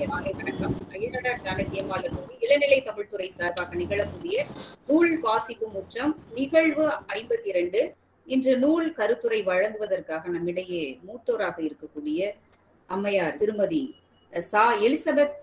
இனிய மாலை வணக்கம் அகிலடா ஜானகியம்மாள் கல்லூரி இளநிலை தமிழ்துறை சார்பாக நிகழக்கூடிய நூல் வாசிப்பு முற்றம் நிகழ்வு ஐம்பத்தி இரண்டு இன்று நூல் கருத்துரை வழங்குவதற்காக நம்மிடையே மூத்தோராக இருக்கக்கூடிய அம்மையார் திருமதி சா எலிசபெத்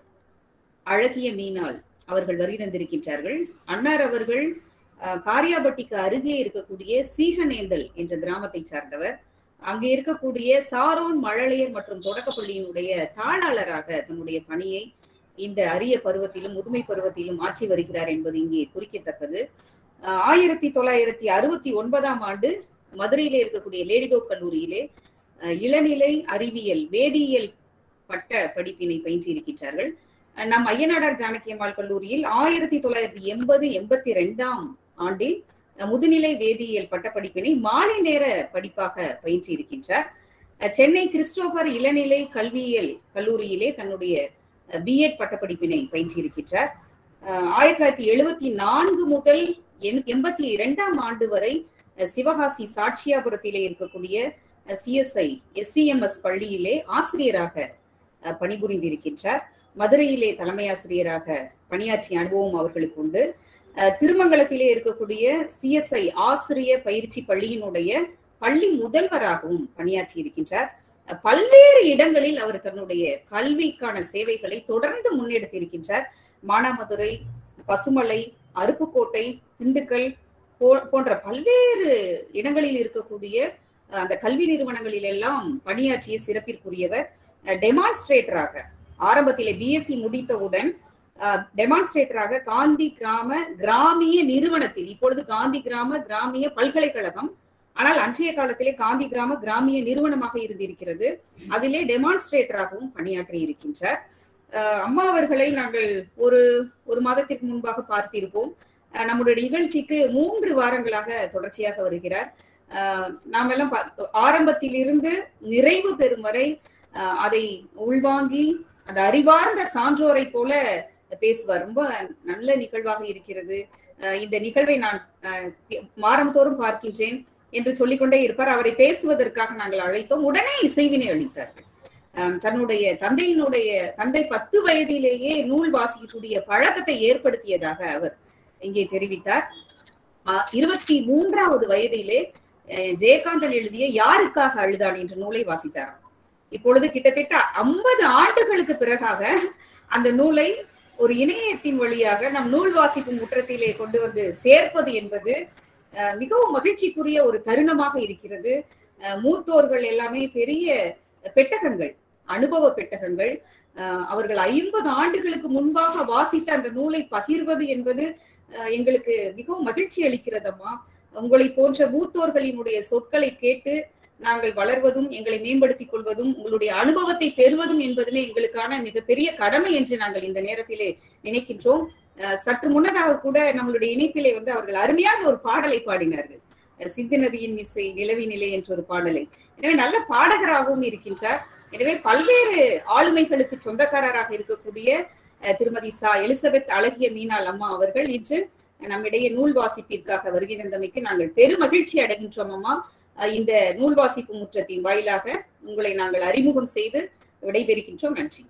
அழகிய மீனால் அவர்கள் வருகை தந்திருக்கின்றார்கள் அன்னார் அவர்கள் அஹ், காரியாபட்டிக்கு அருகே இருக்கக்கூடிய சீகநேந்தல் என்ற கிராமத்தை சார்ந்தவர் அங்கே இருக்கக்கூடிய சாரோன் மழலையர் மற்றும் தொடக்கப்பள்ளியினுடைய தாளாளராக தன்னுடைய பணியை இந்த அரிய பருவத்திலும் முதுமை பருவத்திலும் ஆற்றி வருகிறார் என்பது இங்கே குறிக்கத்தக்கது அஹ், ஆயிரத்தி தொள்ளாயிரத்தி அறுபத்தி ஒன்பதாம் ஆண்டு மதுரையிலே இருக்கக்கூடிய லேடிடோப் கல்லூரியிலே அஹ், இளநிலை அறிவியல் வேதியியல் பட்ட படிப்பினை பயின்றிருக்கின்றார்கள் அஹ், நம் ஐயனாடார் ஜானகியம்மாள் கல்லூரியில் ஆயிரத்தி தொள்ளாயிரத்தி எண்பது எண்பத்தி ரெண்டாம் ஆண்டில் அஹ், முதுநிலை வேதியியல் பட்டப்படிப்பினை மாலை நேர படிப்பாக பயின்றிருக்கின்றார் அஹ், சென்னை கிறிஸ்டோபர் இளநிலை கல்வியியல் கல்லூரியிலே தன்னுடைய பிஎட் பட்டப்படிப்பினை பயின்றிருக்கின்றார் அஹ், ஆயிரத்தி தொள்ளாயிரத்தி எழுபத்தி நான்கு முதல் எண்- எண்பத்தி இரண்டாம் ஆண்டு வரை அஹ், சிவகாசி சாட்சியாபுரத்திலே இருக்கக்கூடிய சிஎஸ்ஐ எஸ்சிஎம்எஸ் பள்ளியிலே ஆசிரியராக அஹ், பணிபுரிந்திருக்கின்றார் மதுரையிலே தலைமை ஆசிரியராக பணியாற்றிய அனுபவம் அவர்களுக்கு உண்டு அஹ், திருமங்கலத்திலே இருக்கக்கூடிய சிஎஸ்ஐ ஆசிரிய பயிற்சி பள்ளியினுடைய பள்ளி முதல்வராகவும் பணியாற்றி இருக்கின்றார் அஹ், பல்வேறு இடங்களில் அவர் தன்னுடைய கல்விக்கான சேவைகளை தொடர்ந்து முன்னெடுத்திருக்கின்றார் மானாமதுரை பசுமலை அருப்புக்கோட்டை திண்டுக்கல் போ- போன்ற பல்வேறு இடங்களில் இருக்கக்கூடிய அஹ், அந்த கல்வி நிறுவனங்களில் எல்லாம் பணியாற்றிய சிறப்பிற்குரியவர் டெமான்ஸ்ட்ரேட்டராக ஆரம்பத்திலே பிஎஸ்சி முடித்தவுடன் டெமான்ஸ்ட்ரேட்டராக காந்தி கிராம கிராமிய நிறுவனத்தில் இப்பொழுது காந்தி கிராம கிராமிய பல்கலைக்கழகம் ஆனால் அன்றைய காலத்திலே காந்தி கிராம கிராமிய நிறுவனமாக இருந்திருக்கிறது அதிலே டெமான்ஸ்ட்ரேட்டராகவும் பணியாற்றி இருக்கின்றார் அஹ் அம்மா அவர்களை நாங்கள் ஒரு ஒரு மாதத்திற்கு முன்பாக பார்த்திருப்போம் அஹ் நம்முடைய நிகழ்ச்சிக்கு மூன்று வாரங்களாக தொடர்ச்சியாக வருகிறார் அஹ் நாமெல்லாம் பா- ஆரம்பத்திலிருந்து நிறைவு பெறும் வரை அஹ் அதை உள்வாங்கி அந்த அறிவார்ந்த சான்றோரை போல பேசுவார் ரொம்ப நல்ல நிகழ்வாக இருக்கிறது அஹ் இந்த நிகழ்வை நான் அஹ், வாரந்தோறும் பார்க்கின்றேன் என்று சொல்லிக்கொண்டே இருப்பார் அவரை பேசுவதற்காக நாங்கள் அழைத்தோம் உடனே இசைவினை அளித்தார்கள் அஹ், தன்னுடைய தந்தையினுடைய தந்தை பத்து வயதிலேயே நூல் வாசிக்கக்கூடிய பழக்கத்தை ஏற்படுத்தியதாக அவர் இங்கே தெரிவித்தார் அஹ், இருபத்தி மூன்றாவது வயதிலே அஹ், ஜெயகாந்தன் எழுதிய யாருக்காக அழுதான் என்ற நூலை வாசித்தார் இப்பொழுது கிட்டத்தட்ட ஐம்பது ஆண்டுகளுக்கு பிறகாக அந்த நூலை ஒரு இணையத்தின் வழியாக நம் நூல் வாசிப்பு முற்றத்திலே கொண்டு வந்து சேர்ப்பது என்பது அஹ், மிகவும் மகிழ்ச்சிக்குரிய ஒரு தருணமாக இருக்கிறது அஹ், மூத்தோர்கள் எல்லாமே பெரிய பெட்டகங்கள் அனுபவ பெட்டகங்கள் அஹ், அவர்கள் ஐம்பது ஆண்டுகளுக்கு முன்பாக வாசித்த அந்த நூலை பகிர்வது என்பது அஹ், எங்களுக்கு மிகவும் மகிழ்ச்சி அளிக்கிறதம்மா உங்களை போன்ற மூத்தோர்களினுடைய சொற்களை கேட்டு நாங்கள் வளர்வதும் எங்களை மேம்படுத்திக் கொள்வதும் உங்களுடைய அனுபவத்தை பெறுவதும் என்பதுமே எங்களுக்கான மிகப்பெரிய கடமை என்று நாங்கள் இந்த நேரத்திலே நினைக்கின்றோம் அஹ் சற்று முன்னதாக கூட நம்மளுடைய இணைப்பிலே வந்து அவர்கள் அருமையான ஒரு பாடலை பாடினார்கள் அஹ் சிந்து நதியின் இசை நிலவி நிலை என்ற ஒரு பாடலை எனவே நல்ல பாடகராகவும் இருக்கின்றார் எனவே பல்வேறு ஆளுமைகளுக்கு சொந்தக்காரராக இருக்கக்கூடிய அஹ் திருமதி சா எலிசபெத் அழகிய மீனாள் அம்மா அவர்கள் இன்று நம்மிடையே நூல் வாசிப்பிற்காக வருகை தந்தமைக்கு நாங்கள் பெரும் மகிழ்ச்சி அடைகின்றோம் அம்மா அஹ் இந்த நூல் வாசிப்பு முற்றத்தின் வாயிலாக உங்களை நாங்கள் அறிமுகம் செய்து விடைபெறுகின்றோம் நன்றி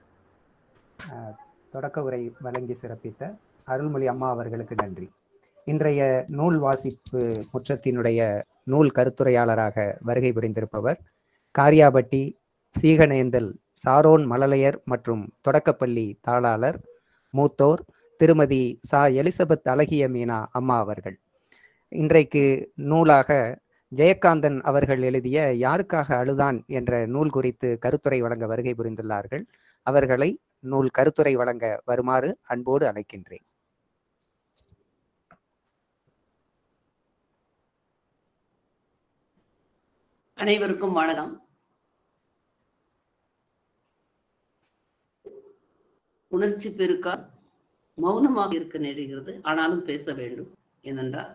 அஹ், தொடக்க உரை வழங்கி சிறப்பித்த அருள்மொழி அம்மா அவர்களுக்கு நன்றி இன்றைய நூல் வாசிப்பு முற்றத்தினுடைய நூல் கருத்துரையாளராக வருகை புரிந்திருப்பவர் காரியாபட்டி சீகனேந்தல் சாரோன் மழலையர் மற்றும் தொடக்கப்பள்ளி தாளாளர் மூத்தோர் திருமதி சா எலிசபெத் அழகிய மீனா அம்மா அவர்கள் இன்றைக்கு நூலாக ஜெயகாந்தன் அவர்கள் எழுதிய யாருக்காக அழுதான் என்ற நூல் குறித்து கருத்துரை வழங்க வருகை புரிந்துள்ளார்கள் அவர்களை நூல் கருத்துரை வழங்க வருமாறு அன்போடு அழைக்கின்றேன் அனைவருக்கும் வணக்கம் உணர்ச்சி பெருக்கா மௌனமாக இருக்க நேருகிறது ஆனாலும் பேச வேண்டும் ஏனென்றால்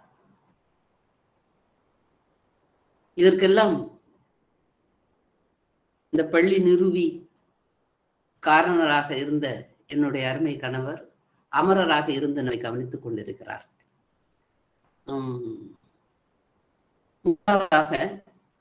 இதற்கெல்லாம் இந்த பள்ளி நிறுவி காரணராக இருந்த என்னுடைய அருமை கணவர் அமரராக இருந்து நம்மை கவனித்துக் கொண்டிருக்கிறார் உம் முதலாவதாக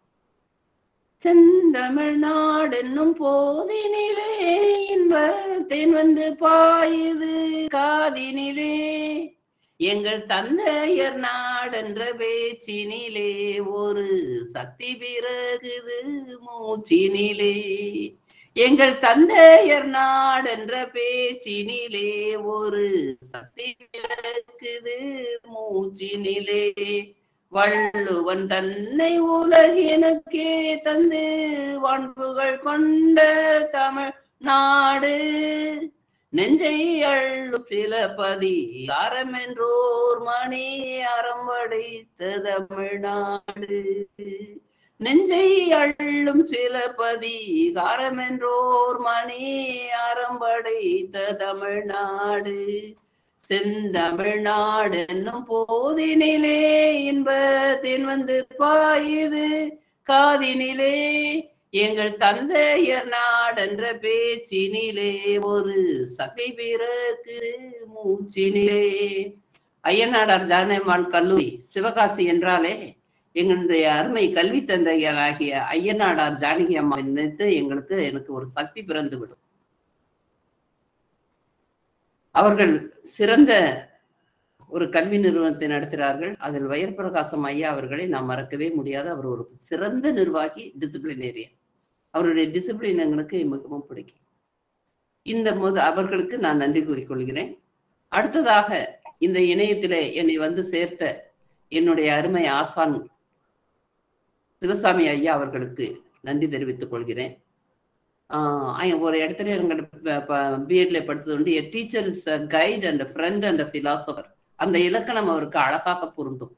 செந்தமிழ்நாடு என்னும் போதினிலே இன்ப தேன் வந்து பாயுது காதினிலே எங்கள் தந்தையர் நாடென்ற பேச்சினிலே ஒரு சக்தி பிறகுது மூச்சினிலே எங்கள் தந்தையர் நாடென்ற பேச்சினிலே ஒரு சக்தி பிறக்குது மூச்சினிலே வள்ளுவன் தன்னை உலகினுக்கே தந்து வான்புகள் கொண்ட தமிழ் நாடு நெஞ்சை அள்ளு சில பதி அறமென்றோர் மணி அறம் படைத்த தமிழ்நாடு நெஞ்சை அள்ளும் சில பதி காரமென்றோர் மணி அறம் படைத்த தமிழ்நாடு செந்தமிழ்நாடு என்னும் போதினிலே இன்பத்தின் வந்து பாயுது காதினிலே எங்கள் தந்தையர் நாடென்ற பேச்சினிலே ஒரு சகை பிறகு மூச்சினிலே ஐயனாடார் ஜானமான் கல்லூரி சிவகாசி என்றாலே எங்களுடைய அருமை கல்வி தந்தையராகிய ஐயனாடார் ஜானகி அம்மா நினைத்து எங்களுக்கு எனக்கு ஒரு சக்தி பிறந்து விடும் அவர்கள் சிறந்த ஒரு கல்வி நிறுவனத்தை நடத்துகிறார்கள் அதில் வயர் பிரகாசம் ஐயா அவர்களை நாம் மறக்கவே முடியாது அவர் ஒரு சிறந்த நிர்வாகி டிசிப்ளினேரியன் அவருடைய டிசிப்ளின் எங்களுக்கு மிகவும் பிடிக்கும் இந்த போது அவர்களுக்கு நான் நன்றி கூறிக்கொள்கிறேன் அடுத்ததாக இந்த இணையத்திலே என்னை வந்து சேர்த்த என்னுடைய அருமை ஆசான் சிவசாமி ஐயா அவர்களுக்கு நன்றி தெரிவித்துக் கொள்கிறேன் ஆஹ் ஒரு இடத்துல எங்கள் பிஎட்ல படித்தது வந்து a teacher is a guide and friend and philosopher அந்த இலக்கணம் அவருக்கு அழகாக பொருந்தும்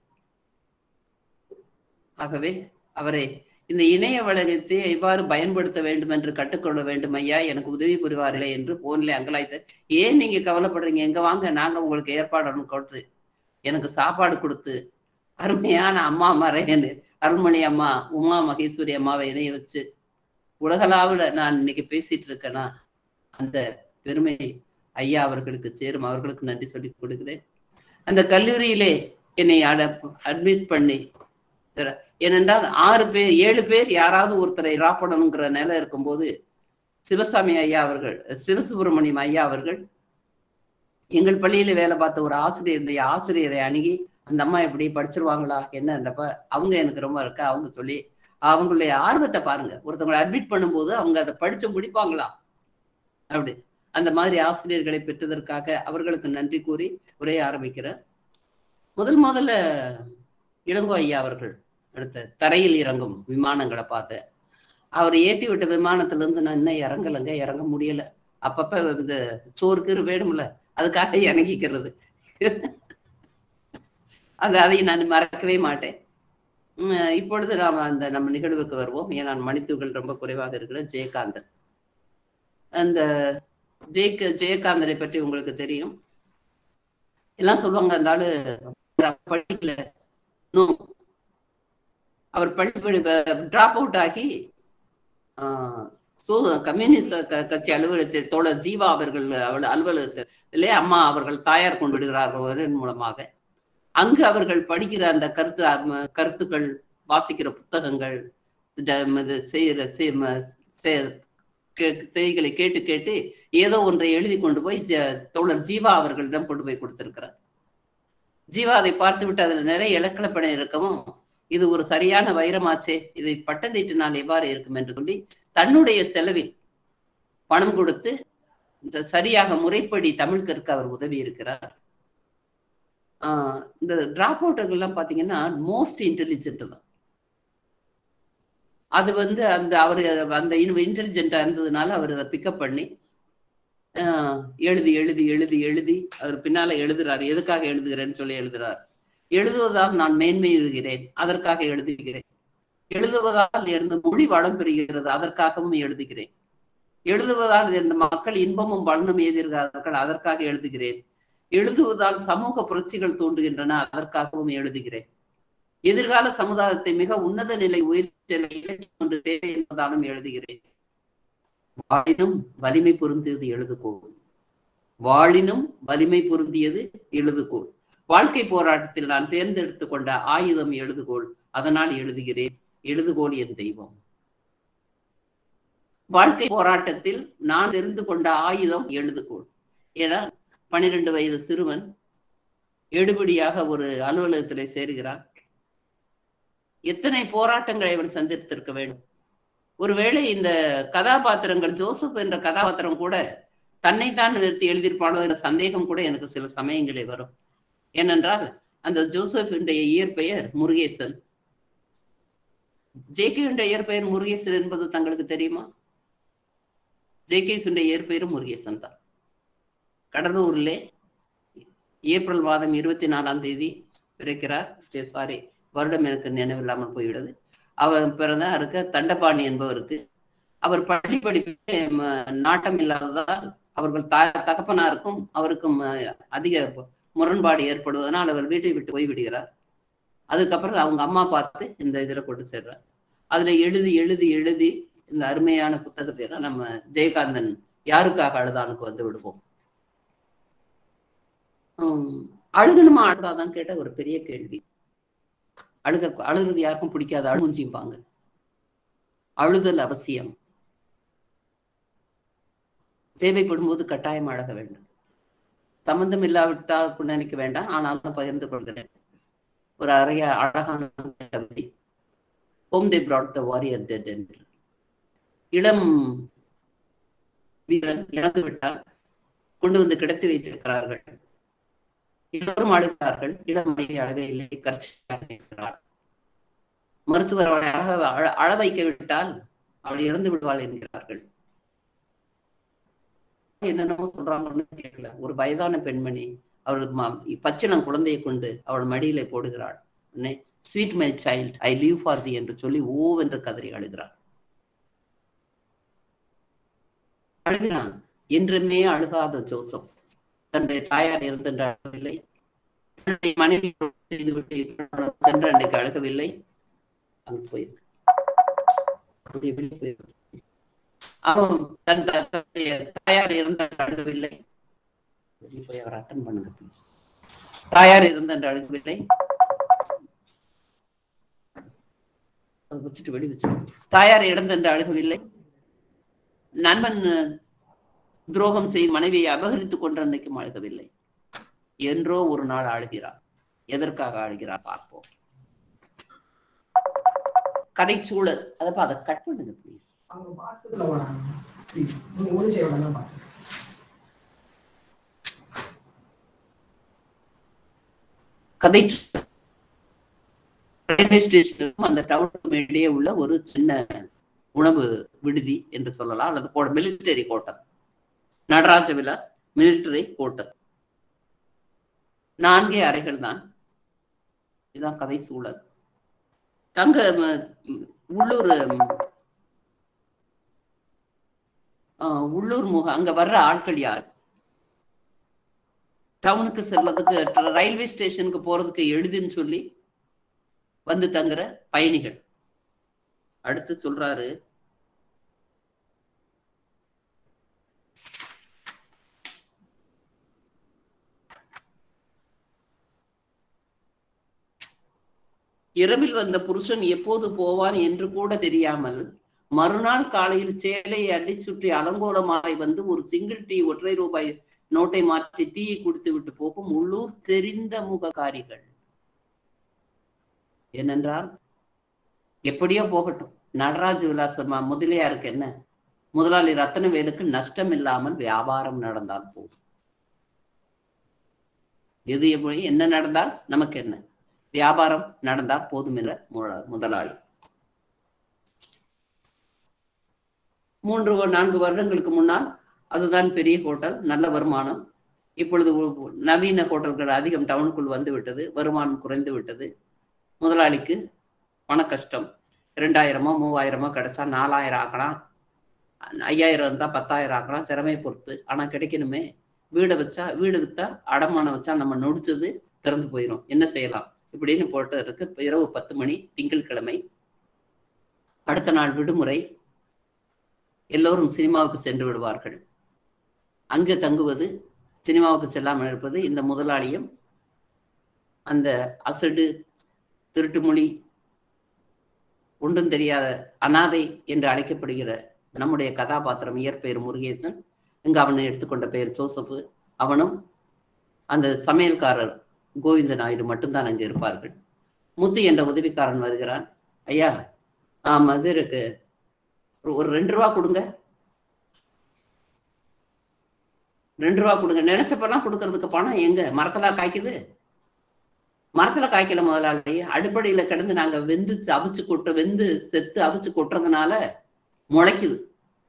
ஆகவே அவரை இந்த இணைய வளத்தை எவ்வாறு பயன்படுத்த வேண்டும் என்று கற்றுக்கொள்ள வேண்டும் ஐயா எனக்கு உதவி புரிவார்களே என்று போன்ல அங்கலாய்த்து ஏன் நீங்க கவலைப்படுறீங்க எங்க வாங்க நாங்க உங்களுக்கு ஏற்பாடு கொண்டு எனக்கு சாப்பாடு கொடுத்து அருமையான அம்மா மறையனு அருள்மணி அம்மா உமா மகேஸ்வரி அம்மாவை இணைய வச்சு உலகளாவில் நான் இன்னைக்கு பேசிட்டு இருக்கேனா அந்த பெருமை ஐயா அவர்களுக்கு சேரும் அவர்களுக்கு நன்றி சொல்லி கொடுக்குறேன் அந்த கல்லூரியிலே என்னை அட அட்மிட் பண்ணி ஏனென்றால் ஆறு பேர் ஏழு பேர் யாராவது ஒருத்தரை ரா பண்ணணுங்கிற நிலை இருக்கும்போது சிவசாமி ஐயா அவர்கள் சிவசுப்பிரமணியம் ஐயா அவர்கள் எங்கள் பள்ளியில வேலை பார்த்த ஒரு ஆசிரியர் இந்த ஆசிரியரை அணுகி அந்த அம்மா எப்படி படிச்சிருவாங்களா என்னன்றப்ப அவங்க எனக்கு ரொம்ப இருக்கா அவங்க சொல்லி அவங்களுடைய ஆர்வத்தை பாருங்க ஒருத்தவங்களை அட்மிட் பண்ணும்போது அவங்க அதை படிச்சு முடிப்பாங்களா அப்படி அந்த மாதிரி ஆசிரியர்களை பெற்றதற்காக அவர்களுக்கு நன்றி கூறி உரைய ஆரம்பிக்கிறேன் முதல் முதல்ல இளங்கோ ஐயா அவர்கள் அடுத்த தரையில் இறங்கும் விமானங்களை பார்த்தேன் அவர் ஏற்றி விட்ட விமானத்துல இருந்து நான் இன்னும் இறங்கலைங்க இறங்க முடியல அப்பப்ப இந்த சோறுக்கு வேணும்ல அதுக்காக இறங்கிக்கிறது அது அதை நான் மறக்கவே மாட்டேன் இப்பொழுது நாம் அந்த நம்ம நிகழ்வுக்கு வருவோம் ஏன் நான் மணித்துகள் ரொம்ப குறைவாக இருக்கிறேன் ஜெயகாந்தன் அந்த ஜெயக்க ஜெயகாந்தனை பற்றி உங்களுக்கு தெரியும் எல்லாம் சொல்லுவாங்க அந்த ஆளு படிக்கல அவர் பள்ளி டிராப் அவுட் ஆகி கம்யூனிஸ்ட் கட்சி அலுவலகத்தில் தோழர் ஜீவா அவர்கள் அவள் அலுவலகத்திலே அம்மா அவர்கள் தாயார் கொண்டு விடுகிறார்கள் மூலமாக அங்கு அவர்கள் படிக்கிற அந்த கருத்து கருத்துக்கள் வாசிக்கிற புத்தகங்கள் செய்கிற செய்திகளை கேட்டு கேட்டு ஏதோ ஒன்றை எழுதி கொண்டு போய் தோழர் ஜீவா அவர்களிடம் கொண்டு போய் கொடுத்திருக்கிறார் ஜீவா அதை பார்த்து விட்டு அதில் நிறைய இலக்கணப்பணம் இருக்கவும் இது ஒரு சரியான வைரமாச்சே இதை பட்டம் தீட்டினால் எவ்வாறு இருக்கும் என்று சொல்லி தன்னுடைய செலவில் பணம் கொடுத்து சரியாக முறைப்படி தமிழ் கற்க அவர் உதவி இருக்கிறார் இந்த டிராப் அவுட்டர்கள்லாம் பார்த்தீங்கன்னா மோஸ்ட் இன்டெலிஜென்ட் தான் அது வந்து அந்த அவர் அந்த இன்டெலிஜென்டா இருந்ததுனால அவர் அதை பிக்கப் பண்ணி எழுதி எழுதி எழுதி எழுதி அவர் பின்னால எழுதுறாரு எதுக்காக எழுதுகிறேன்னு சொல்லி எழுதுறார் எழுதுவதால் நான் மேன்மையுறுகிறேன் அதற்காக எழுதுகிறேன் எழுதுவதால் எனது மொழி வளம் பெறுகிறது அதற்காகவும் எழுதுகிறேன் எழுதுவதால் எனது மக்கள் இன்பமும் பலனும் எதிர்கிறார்கள் அதற்காக எழுதுகிறேன் எழுதுவதால் சமூக புரட்சிகள் தோன்றுகின்றன அதற்காகவும் எழுதுகிறேன் எதிர்கால சமுதாயத்தை மிக உன்னத நிலை உயிர் ஒன்று தேவை என்பதாலும் எழுதுகிறேன் வாழினும் வலிமை பொருந்தியது எழுதுகோள் வாழினும் வலிமை பொருந்தியது எழுதுகோள் வாழ்க்கை போராட்டத்தில் நான் தேர்ந்தெடுத்து கொண்ட ஆயுதம் எழுதுகோள் அதனால் எழுதுகிறேன் எழுதுகோள் என் தெய்வம் வாழ்க்கை போராட்டத்தில் நான் தெரிந்து கொண்ட ஆயுதம் எழுதுகோள் ஏன்னா பனிரெண்டு வயது சிறுவன் எடுபடியாக ஒரு அலுவலகத்திலே சேருகிறான் எத்தனை போராட்டங்களை அவன் சந்தித்திருக்க வேண்டும் ஒருவேளை இந்த கதாபாத்திரங்கள் ஜோசப் என்ற கதாபாத்திரம் கூட தன்னைத்தான் நிறுத்தி எழுதியிருப்பானோ என்ற சந்தேகம் கூட எனக்கு சில சமயங்களில் வரும் ஏனென்றால் அந்த ஜோசப்பினுடைய இயற்பெயர் முருகேசன் ஜேகேயுடைய இயற்பெயர் முருகேசன் என்பது தங்களுக்கு தெரியுமா ஜேகேசுடைய இயற்பெயரும் முருகேசன் தான் கடலூரிலே ஏப்ரல் மாதம் இருபத்தி நாலாம் தேதி பிறக்கிறார் சாரி வருடம் எனக்கு நினைவில்லாமல் போய்விடுது அவர் பிறந்த இருக்க தண்டபாணி என்பவருக்கு அவர் பள்ளி படிப்பிலே நாட்டம் இல்லாததால் அவர்கள் த தகப்பனாருக்கும் அவருக்கும் அதிக முரண்பாடு ஏற்படுவதனால் அவர் வீட்டை விட்டு போய்விடுகிறார் அதுக்கப்புறம் அவங்க அம்மா பார்த்து இந்த இதில் கொண்டு சேர்றார் அதுல எழுதி எழுதி எழுதி இந்த அருமையான புத்தகத்தை நம்ம ஜெயகாந்தன் யாருக்காக அழுதானுக்கு வந்து விடுவோம் அழுகணுமா அழுதாதான் கேட்ட ஒரு பெரிய கேள்வி அழுக அழுகிறது யாருக்கும் பிடிக்காது அழுஞ்சிப்பாங்க அழுதல் அவசியம் தேவைப்படும் போது கட்டாயம் அழக வேண்டும் சம்பந்தம் இல்லாவிட்டால் நினைக்க வேண்டாம் ஆனாலும் பகிர்ந்து கொள்கிறேன் ஒரு அறைய அழகான கவிதை home they brought the warrior dead என்று இளம் வீரன் இறந்து விட்டால் கொண்டு வந்து கிடத்தி வைத்திருக்கிறார்கள் எல்லோரும் அழுகிறார்கள் இளம் மனைவி அழக இல்லை கர்ச்சியாக இருக்கிறார் மருத்துவர் அவளை அழக அழ வைக்க விட்டால் அவள் இறந்து விடுவாள் என்கிறார்கள் என்னென்னமோ சொல்றாங்கன்னு தெரியல ஒரு வயதான பெண்மணி அவளுக்கு பச்சிளம் குழந்தையை கொண்டு அவள் மடியிலே போடுகிறாள் sweet my child I live for thee என்று சொல்லி ஓவென்று கதறி அழுகிறாள் அழுகிறான் என்றுமே அழுகாத ஜோசப் தன்னுடைய தாயார் இருந்தென்று அழகவில்லை தன்னுடைய மனைவி செய்துவிட்டு சென்று அன்றைக்கு அழகவில்லை அங்கு போயிருக்கு அவன் தன் தன்னுடைய தாயார் இருந்த அழுகவில்லை போய் அவர் அட்டன் பண்ணுங்க ப்ளீஸ் தாயார் இருந்த அழுகவில்லை வச்சுட்டு வெடி வச்சு தாயார் இழந்தென்று அழுகவில்லை நண்பன் துரோகம் செய்து மனைவியை அபகரித்துக் கொண்டு அன்னைக்கும் அழுகவில்லை என்றோ ஒரு நாள் அழுகிறார் எதற்காக அழுகிறார் பார்ப்போம் கதை சூழல் அதப்பா அதை கட் பண்ணுங்க ப்ளீஸ் அவங்க வாசத்துல வராங்க ப்ளீஸ் நீங்க ஒளிச்சை வேணா பாருங்க கதை ரயில்வே ஸ்டேஷனுக்கும் அந்த டவுனுக்கும் இடையே உள்ள ஒரு சின்ன உணவு விடுதி என்று சொல்லலாம் அல்லது கோட மிலிட்டரி கோட்டம் நடராஜ விலாஸ் மிலிட்டரி கோட்டம் நான்கே அறைகள் தான் இதுதான் கதை சூழல் தங்க உள்ளூர் உள்ளூர் முக அங்க வர்ற ஆட்கள் யார் டவுனுக்கு செல்வதற்கு ரயில்வே ஸ்டேஷனுக்கு போறதுக்கு எழுதுன்னு சொல்லி வந்து தங்குற பயணிகள் அடுத்து சொல்றாரு இரவில் வந்த புருஷன் எப்போது போவான் என்று கூட தெரியாமல் மறுநாள் காலையில் சேலையை அடி சுற்றி அலங்கோலமாய் வந்து ஒரு சிங்கிள் டீ ஒற்றை ரூபாய் நோட்டை மாற்றி டீயை குடித்து விட்டு போகும் உள்ளூர் தெரிந்த முககாரிகள் ஏனென்றால் எப்படியோ போகட்டும் நடராஜ விலாசமா முதலியாருக்கு என்ன முதலாளி ரத்தனவேலுக்கு நஷ்டம் இல்லாமல் வியாபாரம் நடந்தால் போதும் எது எப்படி என்ன நடந்தால் நமக்கு என்ன வியாபாரம் நடந்தால் போதும் என்ற முதலாளி மூன்று நான்கு வருடங்களுக்கு முன்னால் அதுதான் பெரிய ஹோட்டல் நல்ல வருமானம் இப்பொழுது நவீன ஹோட்டல்கள் அதிகம் டவுனுக்குள் வந்து விட்டது வருமானம் குறைந்து விட்டது முதலாளிக்கு பண கஷ்டம் ரெண்டாயிரமோ மூவாயிரமோ கிடைச்சா நாலாயிரம் ஆக்கலாம் ஐயாயிரம் இருந்தால் பத்தாயிரம் ஆக்கலாம் திறமையை பொறுத்து ஆனால் கிடைக்கணுமே வீடை வச்சா வீடு விற்றா அடமானம் வச்சா நம்ம நொடிச்சது திறந்து போயிடும் என்ன செய்யலாம் இப்படின்னு போட்டு இருக்கு இரவு பத்து மணி திங்கட்கிழமை அடுத்த நாள் விடுமுறை எல்லோரும் சினிமாவுக்கு சென்று விடுவார்கள் அங்கு தங்குவது சினிமாவுக்கு செல்லாமல் இருப்பது இந்த முதலாளியும் அந்த அசடு திருட்டுமொழி ஒன்றும் தெரியாத அனாதை என்று அழைக்கப்படுகிற நம்முடைய கதாபாத்திரம் இயற்பெயர் முருகேசன் இங்க அவன் எடுத்துக்கொண்ட பெயர் ஜோசப்பு அவனும் அந்த சமையல்காரர் கோவிந்த நாயுடு மட்டும்தான் அங்கு இருப்பார்கள் முத்து என்ற உதவிக்காரன் வருகிறான் ஐயா ஆமா இது இருக்கு ஒரு- ஒரு ரெண்டு ரூபா கொடுங்க ரெண்டு ரூபா கொடுங்க நினைச்சப்பெல்லாம் கொடுக்கறதுக்கு பணம் எங்க மரத்துல காய்க்குது மரத்துல காய்க்கல முதலாளி அடிப்படையில கிடந்து நாங்க வெந்து அவிச்சு கொட்ட வெந்து செத்து அவிச்சு கொட்டுறதுனால முளைக்குது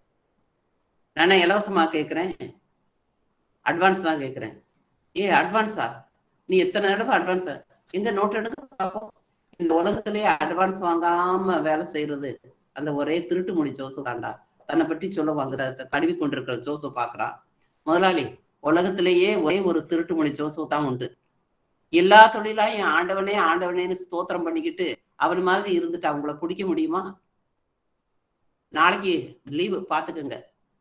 நானே இலவசமா கேட்கிறேன் அட்வான்ஸ் தான் கேட்கிறேன் ஏ அட்வான்ஸா நீ எத்தனை தடவை அட்வான்ஸா எங்க நோட் எடுக்க பார்ப்போம் இந்த உலகத்திலேயே அட்வான்ஸ் வாங்காம வேலை செய்யறது அந்த ஒரே திருட்டு மொழி ஜோசு தாண்டா தன்னை பற்றி சொல்ல வாங்குற தடவி கொண்டிருக்கிற ஜோசு பாக்குறான் முதலாளி உலகத்திலேயே ஒரே ஒரு திருட்டு மொழி ஜோசு தான் உண்டு எல்லா தொழிலாயும் ஆண்டவனே ஆண்டவனேன்னு ஸ்தோத்திரம் பண்ணிக்கிட்டு அவன் மாதிரி இருந்துட்டு அவங்கள பிடிக்க முடியுமா நாளைக்கு லீவு பாத்துக்கோங்க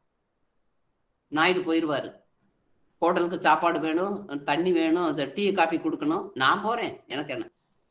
நாயுடு போயிடுவாரு ஹோட்டலுக்கு சாப்பாடு வேணும் தண்ணி வேணும் அந்த டீ காபி கொடுக்கணும் நான் போறேன் எனக்கு என்ன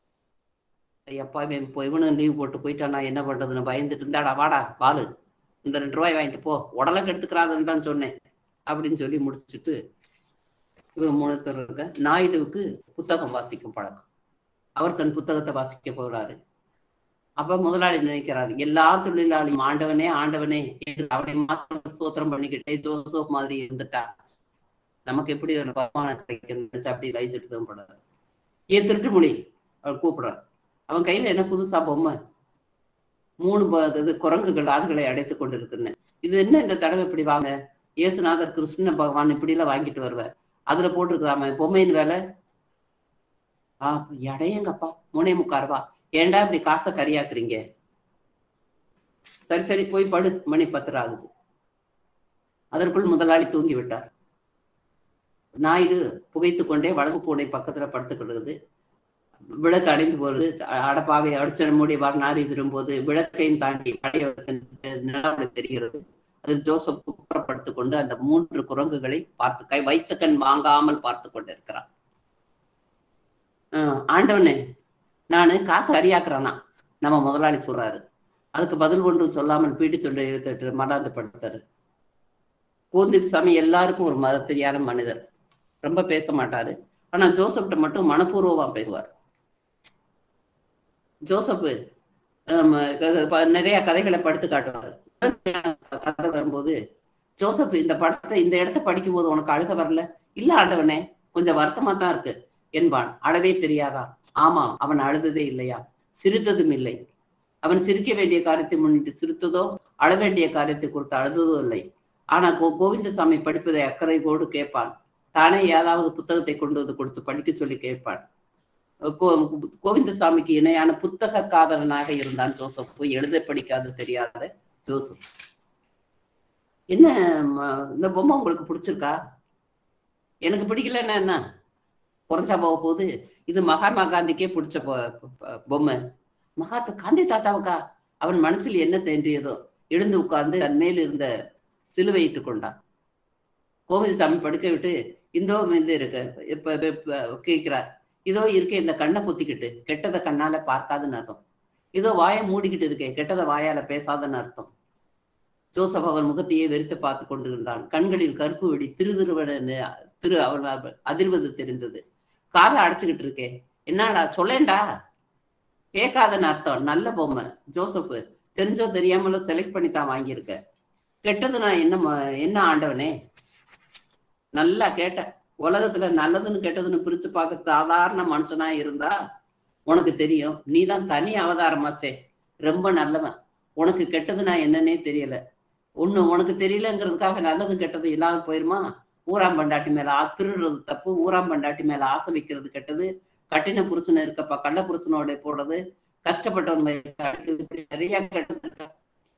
எப்பா இவன் இப்போ இவனும் லீவ் போட்டு போயிட்டான் நான் என்ன பண்றதுன்னு பயந்துட்டு இருந்தாடா வாடா பாலு இந்த ரெண்டு ரூபாய் வாங்கிட்டு போ உடலை கெடுத்துக்கிறாதுன்னு தான் சொன்னேன் அப்படின்னு சொல்லி முடிச்சுட்டு இவன் மூணு பேர் இருக்க நாயுடுவுக்கு புத்தகம் வாசிக்கும் பழக்கம் அவர் தன் புத்தகத்தை வாசிக்க போறாரு அப்ப முதலாளி நினைக்கிறாரு எல்லா தொழிலாளியும் ஆண்டவனே ஆண்டவனே என்று அவனை மாத்திரம் ஸ்தோத்திரம் பண்ணிக்கிட்டே ஜோசப் மாதிரி இருந்துட்டா நமக்கு எப்படி ஒரு வருமானம் கிடைக்கும் நினைச்சு அப்படி லைச்சிட்டு தான் போடுறாரு ஏன் திருட்டுமொழி அவர் கூப்பிடுறார் அவன் கையில என்ன புதுசா பொம்மை மூணு ப- இது குரங்குகள் ஆதுகளை அடைத்து கொண்டிருக்குன்னு இது என்ன இந்த தடவை இப்படி வாங்க இயேசுநாதர் கிருஷ்ண பகவான் இப்படி எல்லாம் வாங்கிட்டு வருவார் அதுல போட்டிருக்காம பொம்மையின் வேலை ஆ எடையங்கப்பா மூணே முக்கால் ரூபா ஏன்டா இப்படி காசை கரியாக்குறீங்க சரி சரி போய் படு மணி பத்திரம் ஆகுது அதற்குள் முதலாளி தூங்கி விட்டார் நாயுடு புகைத்து கொண்டே வலது பூனை பக்கத்துல படுத்துக்கிடுது விளக்கு அடைந்து போறது அ- அடப்பாவை அடிச்ச மூடி நாடி விரும்போது விளக்கையும் தாண்டி பழைய நிலவரம் தெரிகிறது அதில் ஜோசப் குப்புறப்படுத்திக் கொண்டு அந்த மூன்று குரங்குகளை பார்த்து கை வைத்த கண் வாங்காமல் பார்த்து கொண்டிருக்கிறான் ஆஹ் ஆண்டவனே நானு காசு சரியாக்குறானா நம்ம முதலாளி சொல்றாரு அதுக்கு பதில் ஒன்றும் சொல்லாமல் பீடி தொண்டை இழுத்துட்டு மலாந்து படுத்தாரு கோந்தி சாமி எல்லாருக்கும் ஒரு மதத்திரியான மனிதர் ரொம்ப பேச மாட்டாரு ஆனா ஜோசப்ட்ட மட்டும் மனப்பூர்வமா பேசுவார் ஜோசப் ஆம், க- ப- நிறைய கதைகளை படுத்து காட்டுவார் கதை வரும்போது ஜோசப் இந்த படத்தை இந்த இடத்த படிக்கும் போது உனக்கு அழுக வரல இல்ல ஆண்டவனே கொஞ்சம் வருத்தமா தான் இருக்கு என்பான் அழவே தெரியாதா ஆமாம் அவன் அழுததே இல்லையா சிரித்ததும் இல்லை அவன் சிரிக்க வேண்டிய காரியத்தை முன்னிட்டு சிரித்ததோ அழ வேண்டிய காரியத்தை குறித்து அழுததோ இல்லை ஆனா கோ கோவிந்தசாமி படிப்பதை அக்கறையோடு கேட்பான் தானே ஏதாவது புத்தகத்தை கொண்டு வந்து கொடுத்து படிக்க சொல்லி கேட்பான் கோ கோவிந்தசாமிக்கு இணையான புத்தக காதலனாக இருந்தான் ஜோசப் எழுத படிக்காத தெரியாத ஜோசப் என்ன ம- இந்த பொம்மை உங்களுக்கு பிடிச்சிருக்கா எனக்கு பிடிக்கலன்னா என்ன குறைஞ்சா போக போகுது இது மகாத்மா காந்திக்கே பிடிச்ச பொ- பொ- பொம்மை மகாத்மா காந்தி தாத்தாவுக்கா அவன் மனசில் என்ன தோன்றியதோ எழுந்து உட்கார்ந்து தன் மேல் இருந்த சிலுவையிட்டு கொண்டான் கோவிந்தசாமி படுக்க விட்டு இந்தோ இது இருக்கு இப்ப இப்ப- இப்ப கேட்கிறார் இதோ இருக்கே இந்த கண்ணை பொத்திக்கிட்டு கெட்டதை கண்ணால பார்க்காதுன்னு அர்த்தம் இதோ வாயை மூடிக்கிட்டு இருக்கே கெட்டதை வாயால பேசாதன்னு அர்த்தம் ஜோசப் அவன் முகத்தையே வெறுத்து பார்த்து கொண்டிருந்தான் கண்களில் கருப்பு வெடி திரு திருவட திரு அவன் அதிர்வது தெரிந்தது காதை அடைச்சுக்கிட்டு இருக்கே என்னடா சொல்லேன்டா கேட்காதன்னு அர்த்தம் நல்ல பொம்மை ஜோசப் தெரிஞ்சோ தெரியாமலோ செலக்ட் பண்ணி தான் வாங்கியிருக்க கெட்டது நான் என்ன ம- என்ன ஆண்டவனே நல்லா கேட்ட உலகத்துல நல்லதுன்னு கெட்டதுன்னு பிரிச்சு பார்க்க சாதாரண மனுஷனா இருந்தா உனக்கு தெரியும் நீ தான் தனி அவதாரமாச்சே ரொம்ப நல்லவன் உனக்கு கெட்டது நான் என்னன்னே தெரியல ஒண்ணு உனக்கு தெரியலங்கிறதுக்காக நல்லது கெட்டது இல்லாம போயிருமா ஊராம் பண்டாட்டி மேல ஆ- திருடுறது தப்பு ஊராம் பண்டாட்டி மேல ஆசை வைக்கிறது கெட்டது கட்டின புருஷன் இருக்கப்பா கள்ள புருஷனோட போடுறது கஷ்டப்பட்டவன் மேல அடிக்கிறது, இப்படி நிறைய கெட்டது இருக்கு.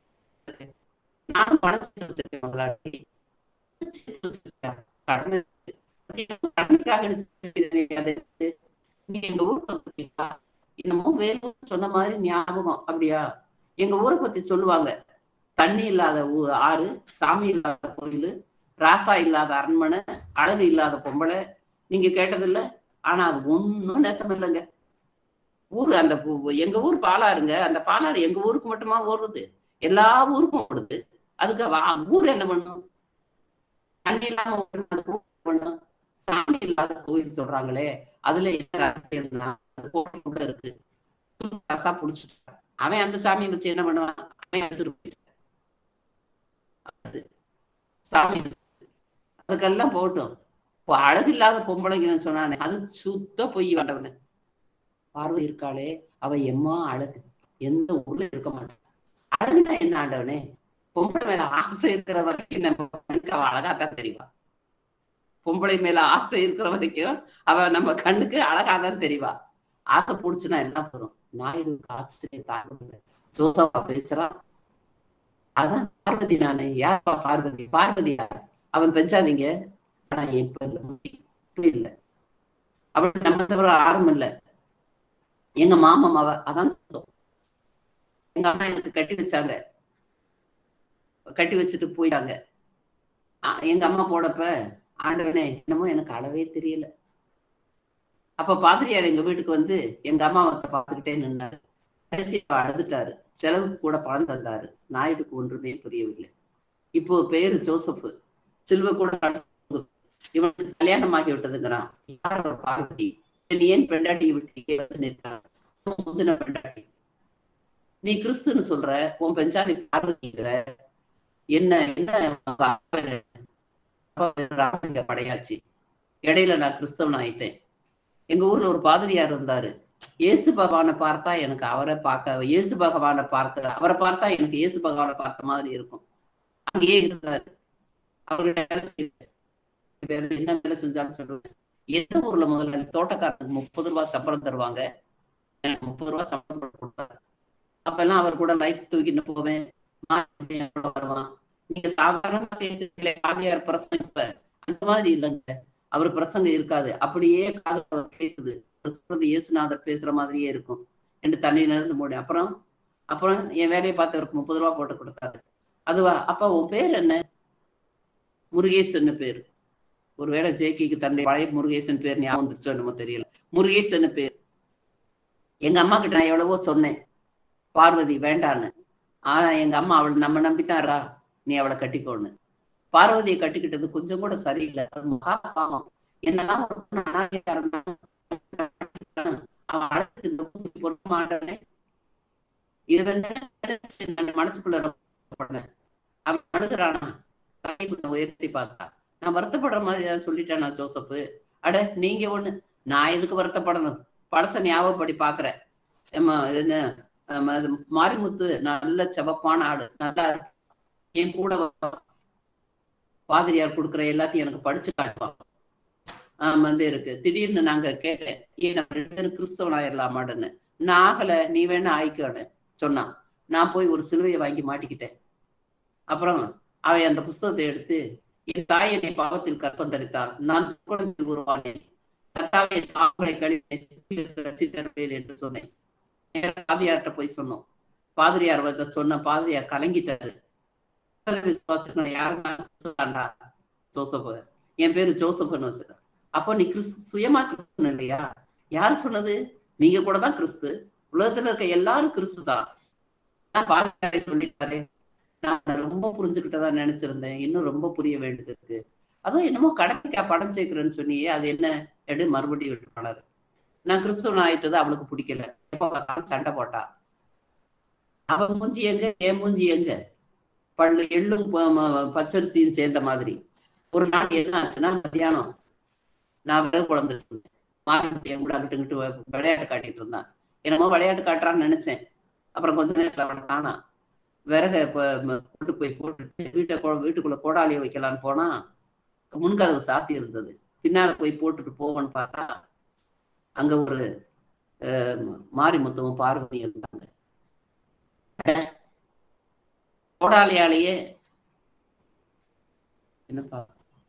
நானும் பணம் சேர்த்து வச்சிருக்கேன் முதலாளி. சேர்த்து வச்சிருக்கேன். கடன் இருக்கு. கடனுக்காக என்ன செய்றீங்க? அதை எடுத்து நீங்க எங்க ஊருக்கு வந்துருக்கீங்களா? என்னமோ வேற ஊர் சொன்ன மாதிரி ஞாபகம் அப்படியா எங்க ஊரை பத்தி சொல்லுவாங்க தண்ணி இல்லாத ஊ- ஆறு சாமி இல்லாத கோயில் ராசா இல்லாத அரண்மனை அழகு இல்லாத பொம்பளை நீங்க கேட்டதில்ல ஆனா அது ஒண்ணும் நெசம் இல்லைங்க ஊர் அந்த பூ- எங்க ஊர் பாலாறுங்க அந்த பாலாறு எங்க ஊருக்கு மட்டுமா ஓடுது எல்லா ஊருக்கும் ஓடுது அதுக்கு அவ- ஊர் என்ன பண்ணும் தண்ணி இல்லாம ஒரு அதுக்கு ஊர் பண்ணும் சாமி இல்லாத கோயில் சொல்றாங்களே அதுல என்ன அரசியல்னா அது கோயிலுக்குள்ள இருக்கு காசா புடிச்சிட்டான் அவன் அந்த சாமியை வச்சு என்ன பண்ணுவான் அவன் எடுத்துட்டு போயிட்டான் அது சாமி அதுக்கெல்லாம் போகட்டும் இப்போ அழகு இல்லாத பொம்பளைங்கன்னு சொன்னானே அது சுத்த பொய் வேண்டவனு பார்வை இருக்காளே அவ எம்மா அழகு எந்த ஊர்ல இருக்க மாட்டான் அழகுனா என்ன ஆண்டவனே பொம்பளை மேல ஆசை இருக்கிற வரைக்கும் நம்ம கண்ணுக்கு அவ அழகாத்தான் தெரிவா பொம்பளை மேல ஆசை இருக்கிற வரைக்கும் அவ நம்ம கண்ணுக்கு அழகாதான் தெரிவா ஆசை புடிச்சுன்னா என்ன வரும் நாயுடு ஆச்சரிய தாங்க ஜோசப்பா பேசுறான் அதான் பார்வதி நானே யார்ப்பா பார்வதி பார்வதி யார் அவன் பெஞ்சாதீங்க ஆனா என் பேர்ல முடி இப்படி இல்ல அவள் நம்ம தவிர யாரும் இல்ல எங்க மாமம் அவ அதான் சொந்தம். எங்க அம்மா எனக்கு கட்டி வச்சாங்க கட்டி வச்சுட்டு போயிட்டாங்க ஆ, எங்க அம்மா போடப்ப ஆண்டவனே என்னமோ எனக்கு அளவே தெரியல அப்ப பாதிரியார் எங்க வீட்டுக்கு வந்து எங்க அம்மாவை பார்த்துக்கிட்டே நின்னாரு கடைசி அவர் அழுதுட்டாரு செலவுக்கு கூட பணம் தந்தாரு நாயுடுக்கு ஒன்றுமே புரியவில்லை இப்போ பேரு ஜோசப் சில்வ கூட அழுது. இவனுக்கு கல்யாணம் ஆகி விட்டதுங்கிறான் யார் அவ பார்வதி நீ ஏன் பெண்டாட்டியை விட்டு இங்கே வந்து நிற்கிறான் உன் முந்தின பெண்டாட்டி நீ கிறிஸ்துன்னு சொல்ற உன் பெஞ்சாதி பார்வதிங்கிற என்ன என்ன உங்க அப்பா பேரு? அப்பா பேரு ராமலிங்க படையாச்சு இடையில நான் கிறிஸ்தவன் ஆயிட்டேன் எங்க ஊர்ல ஒரு பாதிரியார் இருந்தாரு இயேசு பகவானை பார்த்தா எனக்கு அவரை பார்க்க இயேசு பகவானை பார்க்க அவரை பார்த்தா எனக்கு இயேசு பகவானை பார்த்த மாதிரி இருக்கும் அங்கேயே இருந்தாரு அவர்கிட்ட வேலை செய்யல. வேற என்ன வேலை செஞ்சாலும் சொல்லுவேன் எந்த ஊர்ல முதல்ல தோட்டக்காரனுக்கு முப்பது ரூபாய் சம்பளம் தருவாங்க எனக்கு முப்பது ரூபாய் சம்பளம் கொடுத்தாரு அப்பெல்லாம் அவர் கூட லைட் தூக்கிட்டு போவேன் மார்க்கெட்ல என் கூட வருவான் நீங்க சாதாரணமா கேட்கல காவியார் பிரசங்கம் இப்ப அந்த மாதிரி இல்லைங்க அவர் பிரசங்கம் இருக்காது அப்படியே காதுல கேக்குது அவர் சொல்றது இயேசுநாதர் பேசுற மாதிரியே இருக்கும் ரெண்டு தண்ணியில இருந்து மூடி அப்புறம் அப்புறம் என் வேலையை பார்த்து அவருக்கு முப்பது ரூபா போட்டு கொடுத்தாரு அதுவா அப்ப உன் பேர் என்ன முருகேசன் பேர் ஒருவேளை ஜேகிக்கு தந்தை பழைய முருகேசன் பேர் ஞாபகம் வந்துருச்சோ என்னமோ தெரியல முருகேசன் பேர் எங்க அம்மா கிட்ட நான் எவ்வளவோ சொன்னேன் பார்வதி வேண்டான்னு ஆனா எங்க அம்மா அவள் நம்ம நம்பித்தாரா நீ அவளை கட்டிக்கோன்னு பார்வதியை கட்டிக்கிட்டது கொஞ்சம் கூட சரியில்லை அது மகா பாவம் என்னதான் ஒரு பொண்ணு அனாதையா இருந்தாலும் அவன் அழகுக்கு இந்த ஊசி பொருத்த மாட்டானே இது வந்து நான் மனசுக்குள்ள ரொம்ப பண்ணேன் அவன் அழுகுறானா கை கொஞ்சம் உயர்த்தி பார்த்தா நான் வருத்தப்படுற மாதிரி ஏதாவது சொல்லிட்டேன் நான் ஜோசப்பு அட நீங்க ஒண்ணு நான் எதுக்கு வருத்தப்படணும் படச ஞாபகப்படி பாக்குறேன் ஏம்மா, இது என்ன ஆமா, அது மாரிமுத்து நல்ல செவப்பான ஆடு நல்லா இருக்கு. என் கூட வருவான். பாதிரியார் கொடுக்குற எல்லாத்தையும் எனக்கு படிச்சு காட்டுவான் ஆஹ் வந்து இருக்கு திடீர்னு நாங்க கேட்டேன் ஏன் நம்ம ரெண்டு பேரும் கிறிஸ்தவன் ஆயிடலாமாடுன்னு நான் ஆகல நீ வேணா ஆயிக்கோன்னு சொன்னான் நான் போய் ஒரு சிலுவையை வாங்கி மாட்டிக்கிட்டேன் அப்புறம் அவன் அந்த புஸ்தகத்தை எடுத்து என் தாய் என்னை பாவத்தில் கற்பந்தரித்தாள் நான் குழந்தையில் உருவானேன் கர்த்தாவே என் பாவங்களை கழிவு ரசித்தருவேன் என்று சொன்னேன் நேரா பாதிரியார்ட்ட போய் சொன்னோம் பாதிரியார் வந்து சொன்ன பாதிரியார் கலங்கிட்டாரு விசுவாசத்துல யாருன்னா ஜோசப் என் பேரு ஜோசப்னு வச்சிருக்கேன் அப்போ நீ கிறிஸ்து சுயமா கிறிஸ்துவன் இல்லையா யார் சொன்னது நீங்க கூட தான் கிறிஸ்து உலகத்துல இருக்க எல்லாரும் கிறிஸ்து தான் நான் பாதிரியாரை சொல்லிட்டாரே நான் ரொம்ப புரிஞ்சுக்கிட்டதா நினைச்சிருந்தேன் இன்னும் ரொம்ப புரிய வேண்டியது இருக்கு அதுவும் என்னமோ கடைக்கா படம் சேர்க்கிறேன்னு சொன்னியே அது என்ன எடு மறுபடியும் விட்டு பண்ணாரு நான் கிறிஸ்துவன் ஆயிட்டது அவளுக்கு பிடிக்கல எப்ப பார்த்தாலும் சண்டை போட்டா அவ மூஞ்சி எங்க என் மூஞ்சி எங்க பல்லு எள்ளும் ப- ம- பச்சரிசியும் சேர்ந்த மாதிரி ஒரு நாள் என்ன ஆச்சுன்னா மத்தியானம் நான் விறகு குழந்துட்டு இருந்தேன் மாநிலத்தை என் கூட அங்கிட்டு இங்கிட்டு வ- விளையாட்டு காட்டிட்டு இருந்தான் என்னமோ விளையாட்டு காட்டுறான்னு நினைச்சேன் அப்புறம் கொஞ்ச நேரத்துல அவனை காணா விறக இப்ப ம- கொண்டு போய் போட்டுட்டு வீட்டை கொ- வீட்டுக்குள்ள கோடாலியை வைக்கலான்னு போனா முன்கதவு சாத்தி இருந்தது பின்னால போய் போட்டுட்டு போவோன்னு பார்த்தா அங்க ஒரு அஹ், மாரிமுத்துவும் பார்வதியும் இருந்தாங்க கோடாலியாலேயே என்னப்பா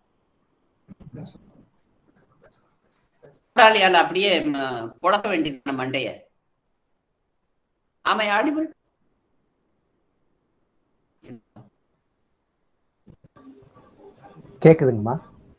கோடாலியால அப்படியே ம, புழக்க வேண்டியது மண்டைய ஆமா அடிபட்டு கேக்குதுங்கம்மா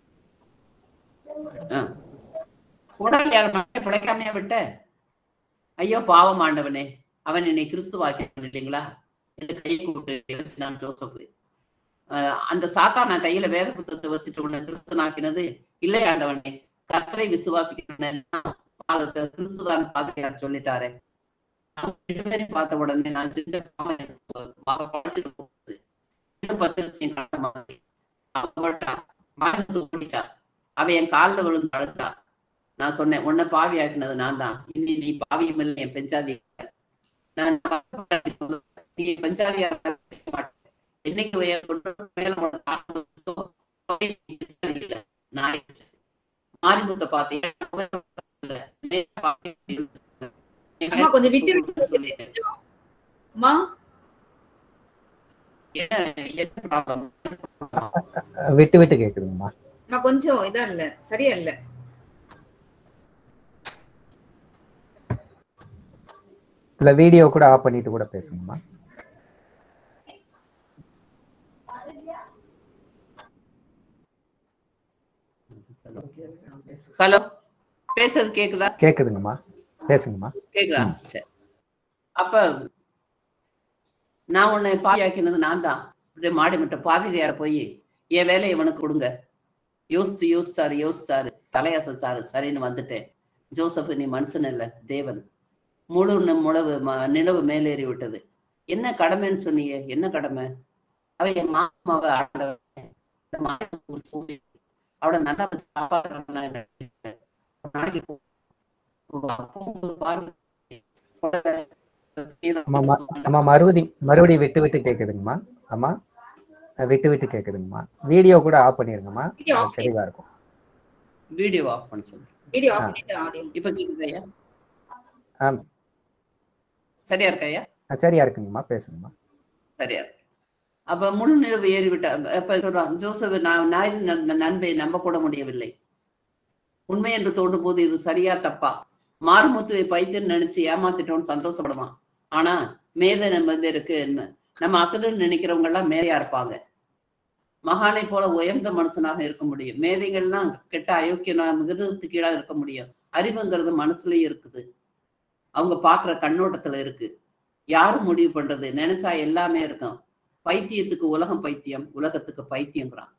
கோடாலியால மண்டைய பிழைக்காமையா விட்ட ஐயோ பாவம் ஆண்டவனே அவன் என்னை கிறிஸ்துவாக்கினான் இல்லைங்களா என்று கையை கூப்பிட்டு எழுச்சினான் ஜோசப் அஹ் அந்த சாத்தா நான் கையில வேத புத்தகத்தை வச்சுட்டு உன்னை கிறிஸ்தனாக்கினது இல்லை ஆண்டவனே கர்த்தரை விசுவாசிக்கிறேன் பாதத்தை கிறிஸ்துதான் பாதையார் சொல்லிட்டாரே நான் ரெண்டு பேரையும் பார்த்த உடனே நான் செஞ்ச பாவம் எனக்கு மக படைச்சிட்டு போகுது இன்னும் பத்து வருஷம் காட்ட மாட்டேன் அவன் போட்டா மகனுக்கு ஓடிட்டா அவன் என் காலில் விழுந்து அழுத்தா நான் சொன்னேன் உன்னை பாவி ஆக்கினது நான் தான் இனி நீ பாவியும் இல்லை என் பெஞ்சாதி இல்லை. நான் நீ பெஞ்சாதியா இருக்க மாட்டேன். என்னைக்கு உயர் கொண்டு மேல உனக்கு ஆசை வந்துச்சோ, அப்பவே நீ பெஞ்சாதி இல்லை. நான் மாரிமுத்த பார்த்தேன் அம்மா கொஞ்சம் விட்டு விட்டு பேசுங்க. கொஞ்சம். அம்மா என்ன என்ன ப்ராப்ளம் விட்டு விட்டு கேக்குதுங்கம்மா அம்மா கொஞ்சம் இதா இல்ல சரியா இல்ல இல்ல வீடியோ கூட ஆஃப் பண்ணிட்டு கூட பேசுங்கம்மா ஹலோ பேசுறது கேக்குதா கேக்குதுங்கம்மா பேசுங்கம்மா கேக்குதா சரி அப்ப நான் உன்னை பாவியாக்கினது நான் தான் அப்படியே மாடி விட்ட பாவிகையார போய் என் வேலையை இவனுக்கு கொடுங்க யோசிச்சு யோசிச்சாரு யோசிச்சாரு தலையசாரு சரின்னு வந்துட்டேன் ஜோசப் நீ மனுஷன் இல்ல தேவன் முழு ந- முழவு ம- நிலவு மேலேறி விட்டது என்ன கடமைன்னு சொன்னீங்க என்ன கடமை அவ என் மாமாவை ஆண்டவன் இந்த மாட்டுக்கு ஒரு சூழி. அவளை நல்லா வச்சு காப்பாத்துறவனா என்ன? ஒரு நாளைக்கு போ- போகும்போது பாருங்க. அம்மா ம- அம்மா மறுபடி மறுபடியும் விட்டு விட்டு கேக்குதுங்கம்மா அம்மா அஹ் விட்டு விட்டு கேக்குதுங்கம்மா வீடியோ கூட ஆஃப் பண்ணிருங்கம்மா Video off அது தெளிவா இருக்கும் வீடியோ ஆஃப் பண்ண சொல்லு வீடியோ ஆஃப் ஆ. பண்ணிட்டு ஆடியோ இப்ப கேக்குதா ஐயா ஆம். சரியா இருக்கா ஐயா அஹ் சரியா இருக்குங்கம்மா பேசுங்கம்மா சரியா இருக்கு அப்ப முழு நிலவு ஏறிவிட்ட அப்ப சொல்றான் ஜோசப் நான் நாயின் நன்- நண்பை நம்ப கூட முடியவில்லை உண்மை என்று தோன்றும் போது இது சரியா தப்பா மாறுமுத்துவை பைத்தியம் நினைச்சு ஏமாத்திட்டோம்னு சந்தோஷப்படுவான் ஆனா மேதை நம்ம வந்து இருக்கு என்ன நம்ம அசடுன்னு நினைக்கிறவங்க எல்லாம் மேதையா இருப்பாங்க மகானை போல உயர்ந்த மனுஷனாக இருக்க முடியும் மேதைகள்லாம் கெட்ட அயோக்கியனா மிருகத்துக்கு கீழா இருக்க முடியும் அறிவுங்கிறது மனசுலயும் இருக்குது அவங்க பாக்குற கண்ணோட்டத்துல இருக்கு யாரு முடிவு பண்றது நினைச்சா எல்லாமே இருக்கும் பைத்தியத்துக்கு உலகம் பைத்தியம் உலகத்துக்கு பைத்தியங்கிறான்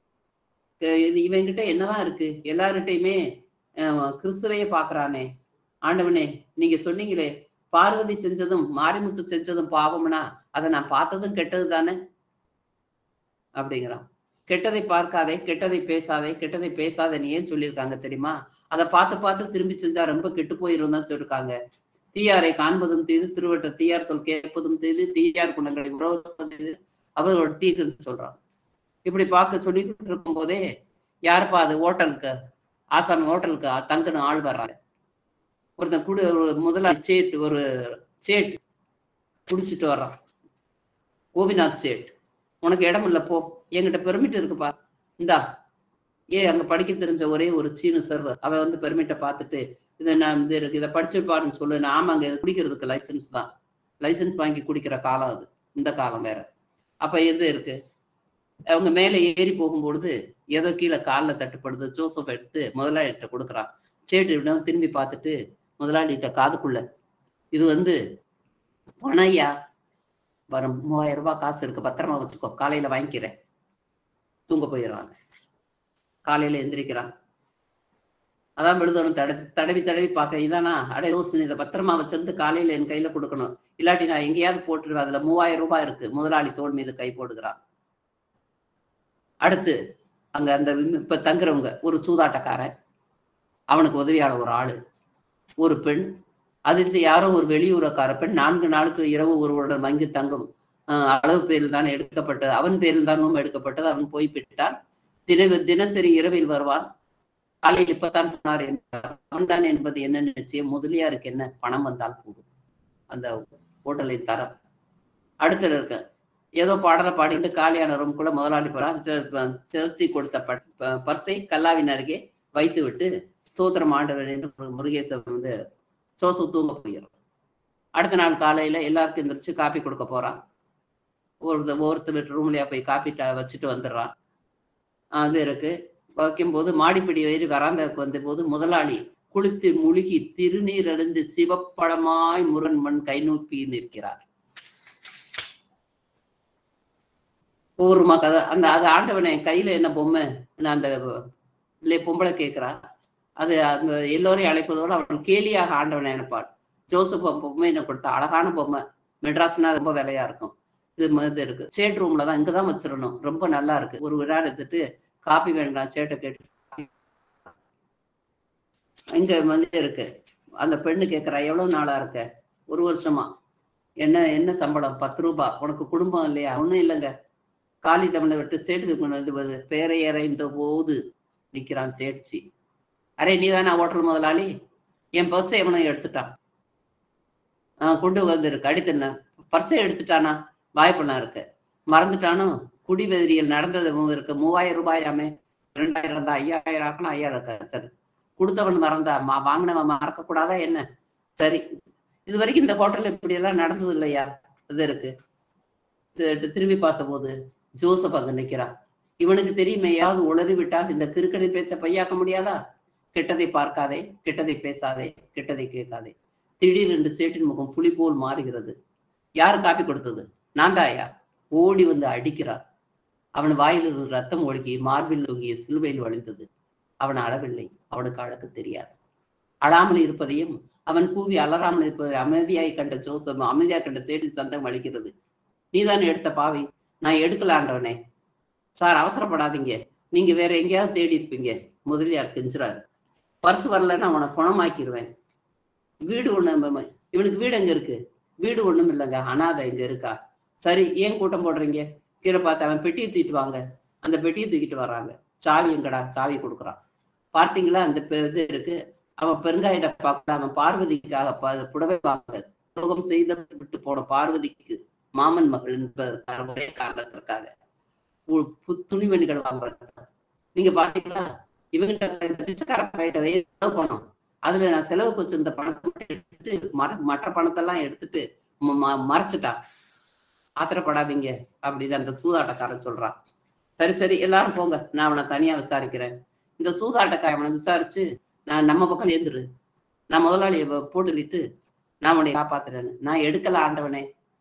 அஹ் இது இவன்கிட்ட என்னதான் இருக்கு எல்லார்கிட்டயுமே அஹ், கிறிஸ்துவையே பாக்குறானே ஆண்டவனே நீங்க சொன்னீங்களே பார்வதி செஞ்சதும் மாரிமுத்து செஞ்சதும் பாவம்னா அதை நான் பார்த்ததும் கெட்டது தானே அப்படிங்கிறான் கெட்டதை பார்க்காதே கெட்டதை பேசாதே கெட்டதை பேசாதேன்னு ஏன் சொல்லியிருக்காங்க தெரியுமா அதை பார்த்து பார்த்து திரும்பி செஞ்சா ரொம்ப கெட்டு போயிரும் தான் சொல்லியிருக்காங்க தீயாரை காண்பதும் தீது திருவட்ட தீயார் சொல் கேட்பதும் தீது தீயார் குணங்களை உறவுவதும் தீது அவரோட தீதுன்னு சொல்றான் இப்படி பார்க்க சொல்லிக்கிட்டு இருக்கும் போதே யாருப்பா அது ஹோட்டலுக்கு ஆசாமி ஹோட்டலுக்கு தங்கன்னு ஆள் வர்றாங்க ஒருத்தன் குடு ஒரு முதலாளி சேட் ஒரு சேட் குடிச்சிட்டு வர்றான் கோபிநாத் சேட் உனக்கு இடம் இல்ல போ என்கிட்ட பெர்மிட் இருக்குப்பா இந்தா ஏ அங்க படிக்க தெரிஞ்ச ஒரே ஒரு சீனு சர்வர் அவன் வந்து பெர்மிட்டை பார்த்துட்டு இதை நான் இது இருக்கு இதை படிச்சிருப்பாருன்னு சொல்லு நான் ஆமாங்க இது குடிக்கிறதுக்கு லைசன்ஸ் தான் லைசன்ஸ் வாங்கி குடிக்கிற காலம் அது இந்த காலம் வேற அப்ப எது இருக்கு அவங்க மேலே ஏறி போகும்பொழுது ஏதோ கீழே காலில் தட்டுப்படுது ஜோசப் எடுத்து முதலாளிகிட்ட கொடுக்குறான் சேட்டு திரும்பி பார்த்துட்டு முதலாளிகிட்ட காதுக்குள்ள இது வந்து பணையா வரும் மூவாயிரம் ரூபாய் காசு இருக்கு பத்திரமா வச்சுக்கோ காலையில வாங்கிக்கிறேன் தூங்க போயிடுறாங்க காலையில எந்திரிக்கிறான் அதான் விழுதணும் தடவி தடவி தடவி பார்க்க இதானா அடே யோசனை இதை பத்திரமா வச்சிருந்து காலையில என் கையில கொடுக்கணும் இல்லாட்டி நான் எங்கேயாவது போட்டுருவேன் அதுல மூவாயிரம் ரூபாய் இருக்கு முதலாளி தோல் மீது கை போடுகிறான் அடுத்து அங்க அந்த இப்ப தங்குறவங்க ஒரு சூதாட்டக்காரன் அவனுக்கு உதவியாளர் ஒரு ஆளு ஒரு பெண் அதில் யாரோ ஒரு வெளியூரக்கார பெண் நான்கு நாளுக்கு இரவு ஒருவருடன் வங்கி தங்கும் அஹ், அளவு பேரில் தான் எடுக்கப்பட்டது அவன் பேரில் தான் ரூம் எடுக்கப்பட்டது அவன் போய் விட்டான் தின தினசரி இரவில் வருவான் காலையில் இப்பதான் போனார் என்றார் அவன் தான் என்பது என்ன நிச்சயம் முதலியாருக்கு என்ன பணம் வந்தால் போதும் அந்த ஹோட்டலின் தரம் அடுத்தது இருக்க ஏதோ பாடலை பாடிட்டு காலியான ரூம்குள்ள முதலாளி போறான் செ- செலுத்தி கொடுத்த ப- ப- பர்ஸை கல்லாவின் அருகே வைத்து விட்டு ஸ்தோத்திரம் ஆண்டவர் என்று மு- முருகேசன் வந்து சோசு தூங்க போயிடும் அடுத்த நாள் காலையில எல்லாருக்கும் எந்திரிச்சு காப்பி கொடுக்க போறான் ஒரு ஒருத்தர் வீட்டு ரூம்லயா போய் காப்பி ட- வச்சுட்டு வந்துடுறான் அது இருக்கு வைக்கும்போது மாடிப்படி ஏறி வராந்தாவுக்கு வந்தபோது முதலாளி குளித்து முழுகி திருநீர் அடைந்து சிவப்படமாய் முருகன் மண் கை நோக்கி நிற்கிறார் ஒவ்வொரு மா கதை அந்த அது ஆண்டவனை கையில என்ன பொம்மை நான் அந்த இல்லை பொம்பளை கேட்கிறா அது அந்த எல்லோரையும் அழைப்பதோடு அவன் கேலியாக ஆண்டவனை நினைப்பாள் ஜோசப் பொம்மை என்ன கொடுத்தா அழகான பொம்மை மெட்ராஸ்னா ரொம்ப விலையா இருக்கும் இது ம- இது இருக்கு சேட் ரூம்ல தான் இங்கதான் வச்சிடணும் ரொம்ப நல்லா இருக்கு ஒரு விழா எடுத்துட்டு காப்பி வேண்டாம் சேட்டை கேட்டு இங்க வந்து இருக்கு அந்த பெண்ணு கேட்கறா எவ்வளவு நாளா இருக்க ஒரு வருஷமா என்ன என்ன சம்பளம் பத்து ரூபாய் உனக்கு குடும்பம் இல்லையா ஒண்ணும் இல்லைங்க காலி தமிழை விட்டு சேட்டுக்கு கொண்டு வந்து வருது பேரை இறைந்த போது நிக்கிறான் சேட்சி அரே நீ தானே ஹோட்டல் முதலாளி என் பர்ஸை எவனும் எடுத்துட்டான் ஆஹ் கொண்டு வந்திருக்கு அடுத்து என்ன பர்ஸை எடுத்துட்டானா வாய்ப்பண்ணா இருக்கு மறந்துட்டானோ குடி வெதிரியல் நடந்தது மூ- இருக்கு மூவாயிரம் ரூபாயாமே ரெண்டாயிரம் இருந்தா ஐயாயிரம் ஆக்கணும் ஐயாயிரம் இருக்கா சரி கொடுத்தவன் மறந்தா மா வாங்கினவன் மறக்க கூடாதா என்ன சரி இது வரைக்கும் இந்த ஹோட்டல்ல இப்படி எல்லாம் நடந்தது இல்லையா இது இருக்கு இது திரும்பி பார்த்தபோது ஜோசப் அங்க நிக்கிறான் இவனுக்கு தெரியுமே யாவது உளறி விட்டால் இந்த கிறுக்கனை பேச்ச பையாக்க முடியாதா கெட்டதை பார்க்காதே கெட்டதை பேசாதே கெட்டதை கேட்காதே திடீரென்று சேட்டின் முகம் புலி போல் மாறுகிறது யார் காப்பி கொடுத்தது நான் தாயா ஓடி வந்து அடிக்கிறான் அவன் வாயிலிருந்து ரத்தம் ஒழுகி மார்பில் தொங்கிய சிலுவையில் வழிந்தது அவன் அழவில்லை அவனுக்கு அழகு தெரியாது அழாமல் இருப்பதையும் அவன் கூவி அலறாமல் இருப்பதை அமைதியாய் கண்ட ஜோசப் அமைதியாக கண்ட சேட்டின் சந்தம் அளிக்கிறது நீதானே எடுத்த பாவி நான் எடுக்கலாண்டவனே சார் அவசரப்படாதீங்க நீங்க வேற எங்கேயாவது தேடி இருப்பீங்க முதலியார் கெஞ்சுறாரு பர்ஸ் வரலன்னா அவனை குணமாக்கிடுவேன் வீடு ஒண்ணு இவனுக்கு வீடு எங்க இருக்கு வீடு ஒண்ணும் இல்லைங்க அனாதை இங்க இருக்கா சரி ஏன் கூட்டம் போடுறீங்க கீழே பார்த்து அவன் பெட்டியை தூக்கிட்டு வாங்க அந்த பெட்டியை தூக்கிட்டு வர்றாங்க சாவி எங்கடா சாவி கொடுக்குறான் பார்த்தீங்களா அந்த பெ- இது இருக்கு அவன் பெருங்காயிட்ட பார்க்கல அவன் பார்வதிக்காக ப- புடவை வாங்க துரோகம் செய்த விட்டு போன பார்வதிக்கு மாமன் மகள் என்பதற்காக ஒரே காரணத்திற்காக உ- பு- துணிமணிகள் வாங்குறாங்க நீங்க பாத்தீங்களா இவங்கிட்ட இந்த பிச்சைக்கார பையிட்ட செலவு பணம் அதுல நான் செலவுக்கு வச்சிருந்த பணத்தை மட்டும் எடுத்துட்டு மற- மற்ற பணத்தெல்லாம் எடுத்துட்டு ம- ம- மறைச்சிட்டான் ஆத்திரப்படாதீங்க அப்படின்னு அந்த சூதாட்டக்காரன் சொல்றான் சரி சரி எல்லாரும் போங்க நான் அவனை தனியா விசாரிக்கிறேன் இந்த சூதாட்டக்காரன் அவனை விசாரிச்சு நான் நம்ம பக்கம் சேர்ந்துரு நான் முதலாளியை வ- போட்டுலிட்டு நான் உன்னை காப்பாத்துறேன்னு நான் எடுக்கல ஆண்டவனே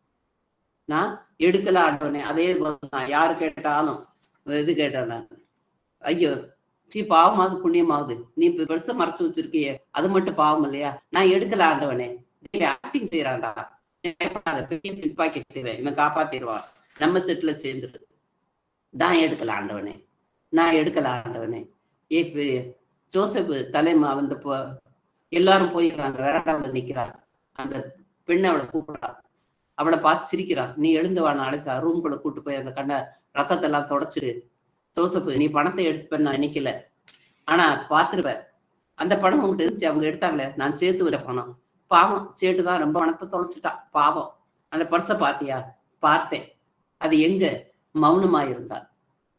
நான் எடுக்கல ஆண்டவனே அதே பதில் தான் யாரு கேட்டாலும் இது கேட்டேன் நான் ஐயோ சீ பாவமாவது புண்ணியமாவது நீ இப்ப பெருசா மறைச்சு வச்சிருக்கியே அது மட்டும் பாவம் இல்லையா நான் எடுக்கல ஆண்டவனே ஆக்டிங் செய்யறான்டா பெரிய பின்பாக்கிட்டுவேன் இவன் காப்பாத்திடுவான் நம்ம செட்ல சேர்ந்துரு நான் எடுக்கல ஆண்டவனே நான் எடுக்கல ஆண்டவனே ஏ பெரிய ஜோசப் தலைமா வந்து போ எல்லாரும் போயிடுறாங்க வெராண்டாவில் நிக்கிறான் அந்த பெண்ணை அவளை கூப்பிடுறா அவளை பார்த்து சிரிக்கிறான் நீ எழுந்து வா நாளைக்கு ரூம்குள்ள கூட்டு போய் அந்த கண்ண ரத்தத்தை எல்லாம் தொடச்சிடு ஜோசப் நீ பணத்தை எடுத்துப்பேன்னு நான் நினைக்கல ஆனா பாத்துருவ அந்த பணம் உங்ககிட்ட இருந்துச்சு அவங்க எடுத்தாங்களே நான் சேர்த்து வச்ச பணம் பாவம் சேட்டு தான் ரொம்ப பணத்தை தொலைச்சிட்டான் பாவம் அந்த பர்ஸை பாத்தியா பார்த்தேன் அது எங்க மௌனமா இருந்தான்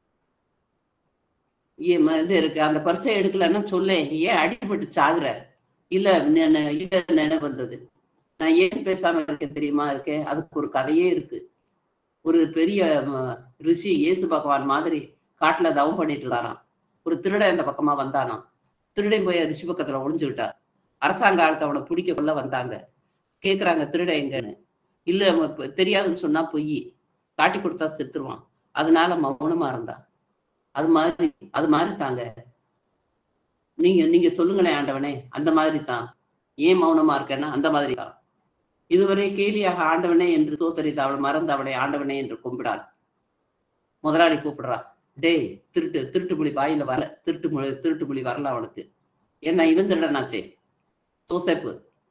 ஏன் ம- இது இருக்கு அந்த பர்ஸை எடுக்கலன்னா சொல்லேன் ஏன் அடிபட்டு சாகுற இல்ல நெ- நெ- இல்ல நினைவு வந்தது நான் ஏன் பேசாம இருக்கேன் தெரியுமா இருக்கேன் அதுக்கு ஒரு கதையே இருக்கு ஒரு பெரிய ம, ரிஷி இயேசு பகவான் மாதிரி காட்டுல தவம் பண்ணிட்டு இருந்தாராம் ஒரு திருடன் இந்த பக்கமா வந்தானாம் திருடன் போய் ரிஷி பக்கத்துல ஒளிஞ்சுக்கிட்டார் அரசாங்க ஆளுக்கு அவனை பிடிக்க கொள்ள வந்தாங்க கேக்குறாங்க திருடன் எங்கன்னு இல்ல அவன் இப்ப தெரியாதுன்னு சொன்னா பொய் காட்டி கொடுத்தா செத்துருவான் அதனால மௌனமா இருந்தா அது மாதிரி அது மாதிரி தாங்க நீங்க நீங்க சொல்லுங்களேன் ஆண்டவனே அந்த மாதிரி தான் ஏன் மௌனமா இருக்கேன்னா அந்த மாதிரி தான் இதுவரை கேலியாக ஆண்டவனே என்று சோத்தரித்து அவள் மறந்து அவளை ஆண்டவனே என்று கும்பிடாள் முதலாளி கூப்பிடுறா டேய் திருட்டு திருட்டு புலி வாயில வரல திருட்டு மொழி திருட்டு புலி வரல அவனுக்கு என்ன இவன் திருடனாச்சே சோசேப்பு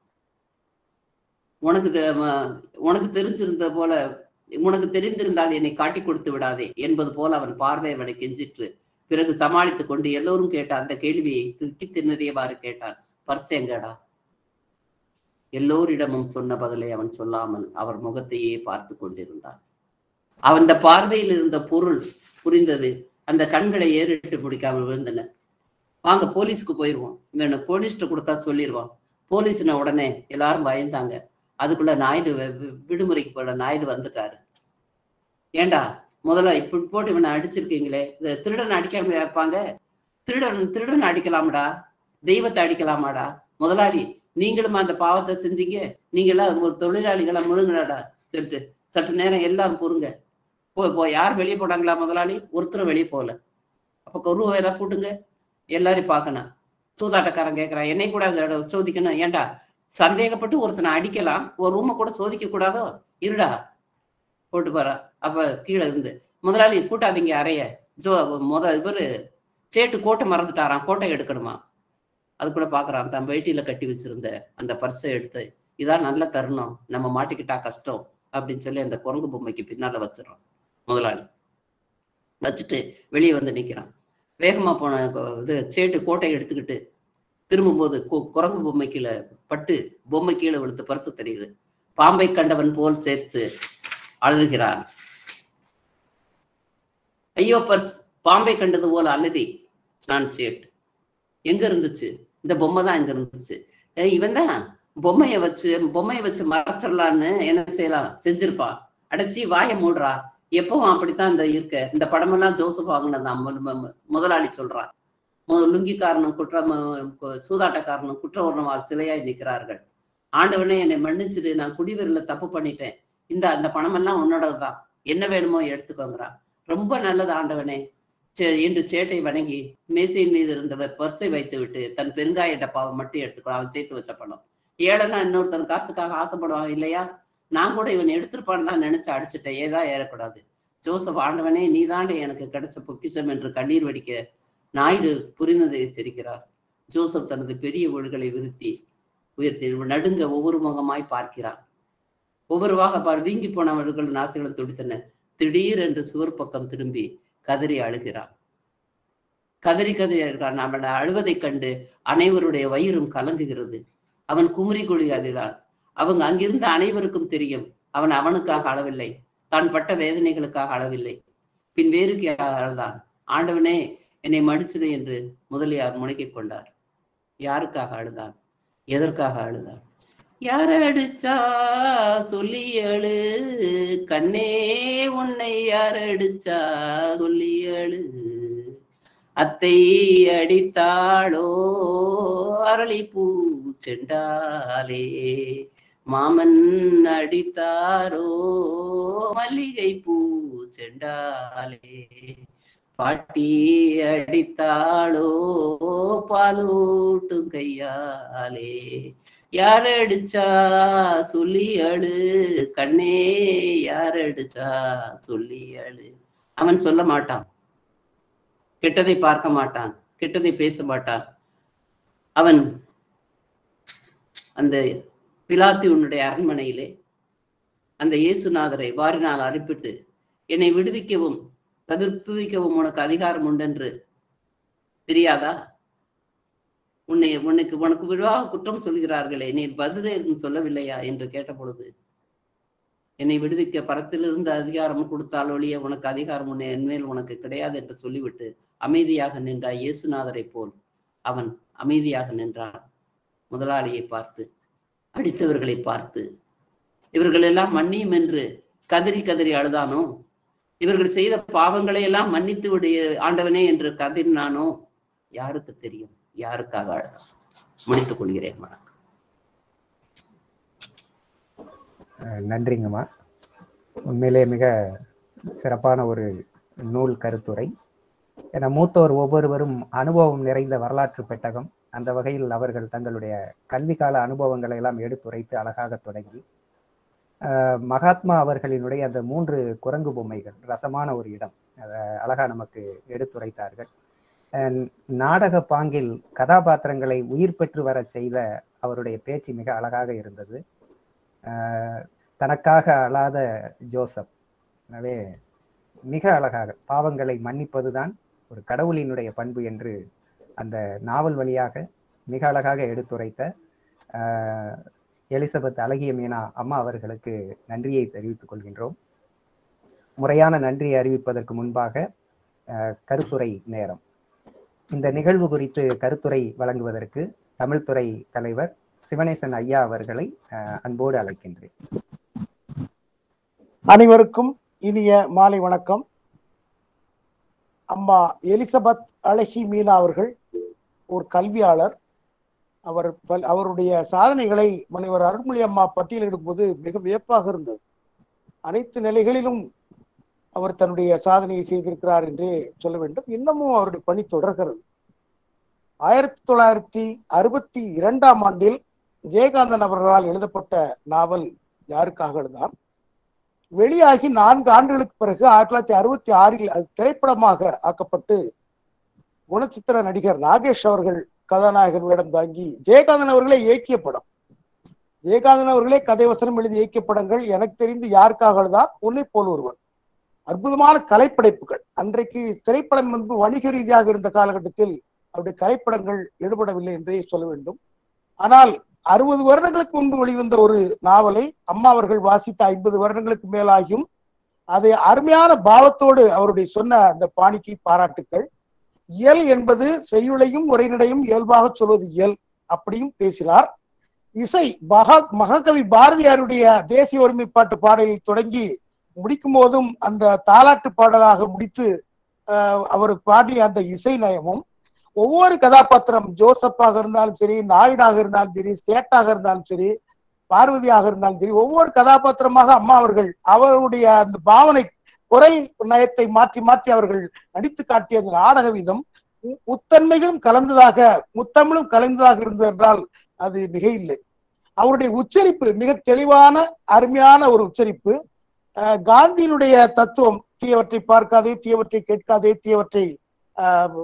உனக்கு தெ- ம- உனக்கு தெரிஞ்சிருந்த போல உனக்கு தெரிந்திருந்தால் என்னை காட்டி கொடுத்து விடாதே என்பது போல அவன் பார்வை அவனை கெஞ்சிற்று பிறகு சமாளித்துக் கொண்டு எல்லோரும் கேட்ட அந்த கேள்வியை திட்டி திணறியவாறு கேட்டான் பர்ஸ் எங்கடா எல்லோரிடமும் சொன்ன பதிலை அவன் சொல்லாமல் அவர் முகத்தையே பார்த்து கொண்டிருந்தான் அவன் அந்த பார்வையில் இருந்த பொருள் புரிந்தது அந்த கண்களை ஏறிட்டு பிடிக்காமல் விழுந்தன வாங்க போலீஸ்க்கு போயிருவோம் இவனை போலீஸ்கிட்ட கொடுத்தா சொல்லிடுவான் போலீஸ்ன உடனே எல்லாரும் பயந்தாங்க அதுக்குள்ள நாயுடு வி- வி- விடுமுறைக்கு போட நாயுடு வந்துட்டாரு ஏண்டா முதல்ல இப்படி போட்டு இவனை அடிச்சிருக்கீங்களே இந்த திருடன் அடிக்காம இருப்பாங்க திருடன் திருடன் அடிக்கலாமடா தெய்வத்தை அடிக்கலாமாடா முதலாளி நீங்களும் அந்த பாவத்தை செஞ்சீங்க நீங்க எல்லாம் ஒரு தொழிலாளிகளா முருங்கடாடா சொல்லிட்டு சற்று நேரம் எல்லாரும் பொறுங்க போ போ யார் வெளியே போனாங்களா முதலாளி ஒருத்தரும் வெளியே போகல அப்போ குருவை எல்லாம் கூட்டுங்க எல்லாரையும் பார்க்கணும் சூதாட்டக்காரன் கேட்கறான் என்னை கூட அந்த இடம் சோதிக்கணும் ஏன்டா சந்தேகப்பட்டு ஒருத்தனை அடிக்கலாம் ஒரு ரூமை கூட சோதிக்க கூடாதோ இருடா போட்டு போறா அப்ப கீழே இருந்து முதலாளி கூட்டாதீங்க அறைய ஜோ முத இவரு சேட்டு கோட்டை மறந்துட்டாராம் கோட்டை எடுக்கணுமா அது கூட பாக்குறான் தன் வேட்டியில கட்டி வச்சிருந்த அந்த பர்ஸை எடுத்து இதான் நல்ல தருணம் நம்ம மாட்டிக்கிட்டா கஷ்டம் அப்படின்னு சொல்லி அந்த குரங்கு பொம்மைக்கு பின்னால வச்சிடறான் முதலாளி வச்சுட்டு வெளியே வந்து நிக்கிறான் வேகமா போன கொ- இது சேட்டு கோட்டை எடுத்துக்கிட்டு திரும்பும்போது கு- குரங்கு பொம்மை கீழே பட்டு பொம்மை கீழே விழுத்து பரிசு தெரியுது பாம்பை கண்டவன் போல் சேர்த்து அழுகிறான் ஐயோ பர்ஸ் பாம்பை கண்டது போல அழுதி நான் சேட் எங்க இருந்துச்சு இந்த பொம்மை தான் எங்க இருந்துச்சு ஏய், இவன் தான் பொம்மைய வச்சு பொம்மைய வச்சு மறைச்சிடலான்னு என்ன செய்யலாம் செஞ்சிருப்பான் அடைச்சி வாயை மூடுறா எப்பவும் அப்படித்தான் இந்த இருக்க இந்த படமெல்லாம் ஜோசப் வாங்கினதான் மு- மு- மு- முதலாளி சொல்றான் மு- லுங்கிக்காரனும் குற்றம் கு- சூதாட்டக்காரனும் குற்றவர்ணவால் சிலையாய் நிற்கிறார்கள் ஆண்டவனே என்னை மன்னிச்சிடு நான் குடிவரில தப்பு பண்ணிட்டேன் இந்த அந்த பணமெல்லாம் உன்னோடதுதான் என்ன வேணுமோ எடுத்துக்கோங்கிறான் ரொம்ப நல்லது ஆண்டவனே சே- என்று சேட்டை வணங்கி மேசையின் மீது இருந்தவர் பர்ஸை வைத்து விட்டு தன் பெருங்காய டப்பாவை மட்டும் எடுத்துக்கலாம் அவன் சேர்த்து வச்ச பணம் ஏழைனா இன்னொருத்தன் காசுக்காக ஆசைப்படுவான் இல்லையா நான் கூட இவன் எடுத்திருப்பான்னு தான் நினைச்சு அடிச்சுட்டேன் ஏதா ஏறக்கூடாது ஜோசப் ஆண்டவனே நீதாண்டே எனக்கு கிடைச்ச பொக்கிஷம் என்று கண்ணீர் வடிக்க நாயுடு புரிந்ததை எச்சரிக்கிறார் ஜோசப் தனது பெரிய ஒழுகளை விருத்தி உயர்த்தி நடுங்க ஒவ்வொரு முகமாய் பார்க்கிறார் ஒவ்வொருவாக பார் வீங்கி போனவர்கள் நாசிகளும் துடித்தன திடீர் என்று சுவர் பக்கம் திரும்பி கதறி அழுகிறான் கதறி கதறி அழுகிறான் அவன் அழுவதைக் கண்டு அனைவருடைய வயிறும் கலங்குகிறது அவன் குமுறி குழி அழுகிறான் அவங்க அங்கிருந்த அனைவருக்கும் தெரியும் அவன் அவனுக்காக அழவில்லை தான் பட்ட வேதனைகளுக்காக அழவில்லை பின் வேறுக்கு அழுதான் ஆண்டவனே என்னை மன்னிச்சிடு என்று முதலியார் முழங்கிக் கொண்டார் யாருக்காக அழுதான் எதற்காக அழுதான் யார அடிச்சா சொல்லி அழு கண்ணே உன்னை யார் அடிச்சா சொல்லி அழு அத்தை அடித்தாளோ அரளி பூ செண்டாலே மாமன் அடித்தாரோ மல்லிகை பூ செண்டாலே பாட்டி அடித்தாளோ பாலூட்டும் கையாலே யார் அடிச்சா சொல்லி அழு கண்ணே யார் அடிச்சா சொல்லி அழு அவன் சொல்ல மாட்டான் கெட்டதை பார்க்க மாட்டான் கெட்டதை பேச மாட்டான் அவன் அந்த பிலாத்தியுனுடைய அரண்மனையிலே அந்த இயேசுநாதரை வாரினால் அனுப்பிட்டு என்னை விடுவிக்கவும் கதிர்ப்புவிக்கவும் உனக்கு அதிகாரம் உண்டென்று தெரியாதா உன்னை உனக்கு உனக்கு விழாக குற்றம் சொல்கிறார்களே நீ பதிலே எதுவும் சொல்லவில்லையா என்று கேட்ட பொழுது என்னை விடுவிக்க பரத்திலிருந்து அதிகாரம் கொடுத்தால் ஒழிய உனக்கு அதிகாரம் உன்னை என்மேல் உனக்கு கிடையாது என்று சொல்லிவிட்டு அமைதியாக நின்றார் இயேசுநாதரை போல் அவன் அமைதியாக நின்றான் முதலாளியை பார்த்து அடித்தவர்களை பார்த்து இவர்கள் எல்லாம் மன்னியும் என்று கதறி கதறி அழுதானோ இவர்கள் செய்த பாவங்களை எல்லாம் மன்னித்து விடு ஆண்டவனே என்று கதறினானோ யாருக்கு தெரியும் யாருக்காக அழுதான் முடித்துக் கொள்கிறேன் வணக்கம் அஹ் நன்றிங்கம்மா உண்மையிலே மிக சிறப்பான ஒரு நூல் கருத்துரை என மூத்தோர் ஒவ்வொருவரும் அனுபவம் நிறைந்த வரலாற்று பெட்டகம் அந்த வகையில் அவர்கள் தங்களுடைய கல்வி கால அனுபவங்களை எல்லாம் எடுத்துரைத்து அழகாக தொடங்கி அஹ் மகாத்மா அவர்களினுடைய அந்த மூன்று குரங்கு பொம்மைகள் ரசமான ஒரு இடம் அதை அழகா நமக்கு எடுத்துரைத்தார்கள் அஹ் நாடக பாங்கில் கதாபாத்திரங்களை உயிர் பெற்று வரச் செய்த அவருடைய பேச்சு மிக அழகாக இருந்தது அஹ் தனக்காக அழாத ஜோசப் எனவே மிக அழகாக பாவங்களை மன்னிப்பதுதான் ஒரு கடவுளினுடைய பண்பு என்று அந்த நாவல் வழியாக மிக அழகாக எடுத்துரைத்த அஹ், எலிசபெத் அழகிய மீனா அம்மா அவர்களுக்கு நன்றியை தெரிவித்துக் கொள்கின்றோம் முறையான நன்றியை அறிவிப்பதற்கு முன்பாக அஹ், கருத்துரை நேரம் இந்த நிகழ்வு குறித்து கருத்துரை வழங்குவதற்கு தமிழ்துறை தலைவர் சிவனேசன் ஐயா அவர்களை அஹ், அன்போடு அழைக்கின்றேன் அனைவருக்கும் இனிய மாலை வணக்கம் அம்மா எலிசபெத் அழகி மீனா அவர்கள் ஒரு கல்வியாளர் அவர் பல்- அவருடைய சாதனைகளை முனைவர் அருள்மொழி அம்மா பட்டியலிடும் போது மிக வியப்பாக இருந்தது அனைத்து நிலைகளிலும் அவர் தன்னுடைய சாதனையை செய்திருக்கிறார் என்றே சொல்ல வேண்டும் இன்னமும் அவருடைய பணி தொடர்கிறது ஆயிரத்தி தொள்ளாயிரத்தி அறுபத்தி இரண்டாம் ஆண்டில் ஜெயகாந்தன் அவர்களால் எழுதப்பட்ட நாவல் யாருக்காக எழுதார் வெளியாகி நான்கு ஆண்டுகளுக்கு பிறகு ஆயிரத்தி தொள்ளாயிரத்தி அறுபத்தி ஆறில் அது திரைப்படமாக ஆக்கப்பட்டு குணச்சித்திர நடிகர் நாகேஷ் அவர்கள் கதாநாயகன் வேடம் தாங்கி ஜெயகாந்தன் அவர்களே இயக்கிய படம் ஜெயகாந்தன் அவர்களே கதை வசனம் எழுதி இயக்கிய படங்கள் எனக்கு தெரிந்து யாருக்காக தான் உன்னை போல் ஒருவன் அற்புதமான கலைப்படைப்புகள் அன்றைக்கு திரைப்படம் வந்து வணிக ரீதியாக இருந்த காலகட்டத்தில் அவருடைய கலைப்படங்கள் ஈடுபடவில்லை என்றே சொல்ல வேண்டும் ஆனால் அறுபது வருடங்களுக்கு முன்பு வெளிவந்த ஒரு நாவலை அம்மா அவர்கள் வாசித்த ஐம்பது வருடங்களுக்கு மேலாகியும் அதை அருமையான பாவத்தோடு அவருடைய சொன்ன அந்த பாணிக்கு பாராட்டுக்கள் இயல் என்பது செய்யுளையும் உரைநடையும் இயல்பாக சொல்வது இயல் அப்படியும் பேசினார் இசை மகா மகாகவி பாரதியாருடைய தேசிய ஒருமைப்பாட்டு பாடலில் தொடங்கி முடிக்கும் போதும் அந்த தாலாட்டு பாடலாக முடித்து ஆஹ், அவர் பாடிய அந்த இசை நயமும் ஒவ்வொரு கதாபாத்திரம் ஜோசப்பாக இருந்தாலும் சரி நாயுடாக இருந்தாலும் சரி சேட்டாக இருந்தாலும் சரி பார்வதியாக இருந்தாலும் சரி ஒவ்வொரு கதாபாத்திரமாக அம்மா அவர்கள் அவருடைய அந்த பாவனை குரல் நயத்தை மாற்றி மாற்றி அவர்கள் நடித்து காட்டிய அந்த நாடக விதம் மு- முத்தன்மைகளும் கலந்ததாக முத்தமிழும் கலந்ததாக இருந்தது என்றால் அது மிக இல்லை அவருடைய உச்சரிப்பு மிக தெளிவான அருமையான ஒரு உச்சரிப்பு அஹ் காந்தியினுடைய தத்துவம் தீயவற்றை பார்க்காதே தீயவற்றை கேட்காதே தீயவற்றை ஆஹ்,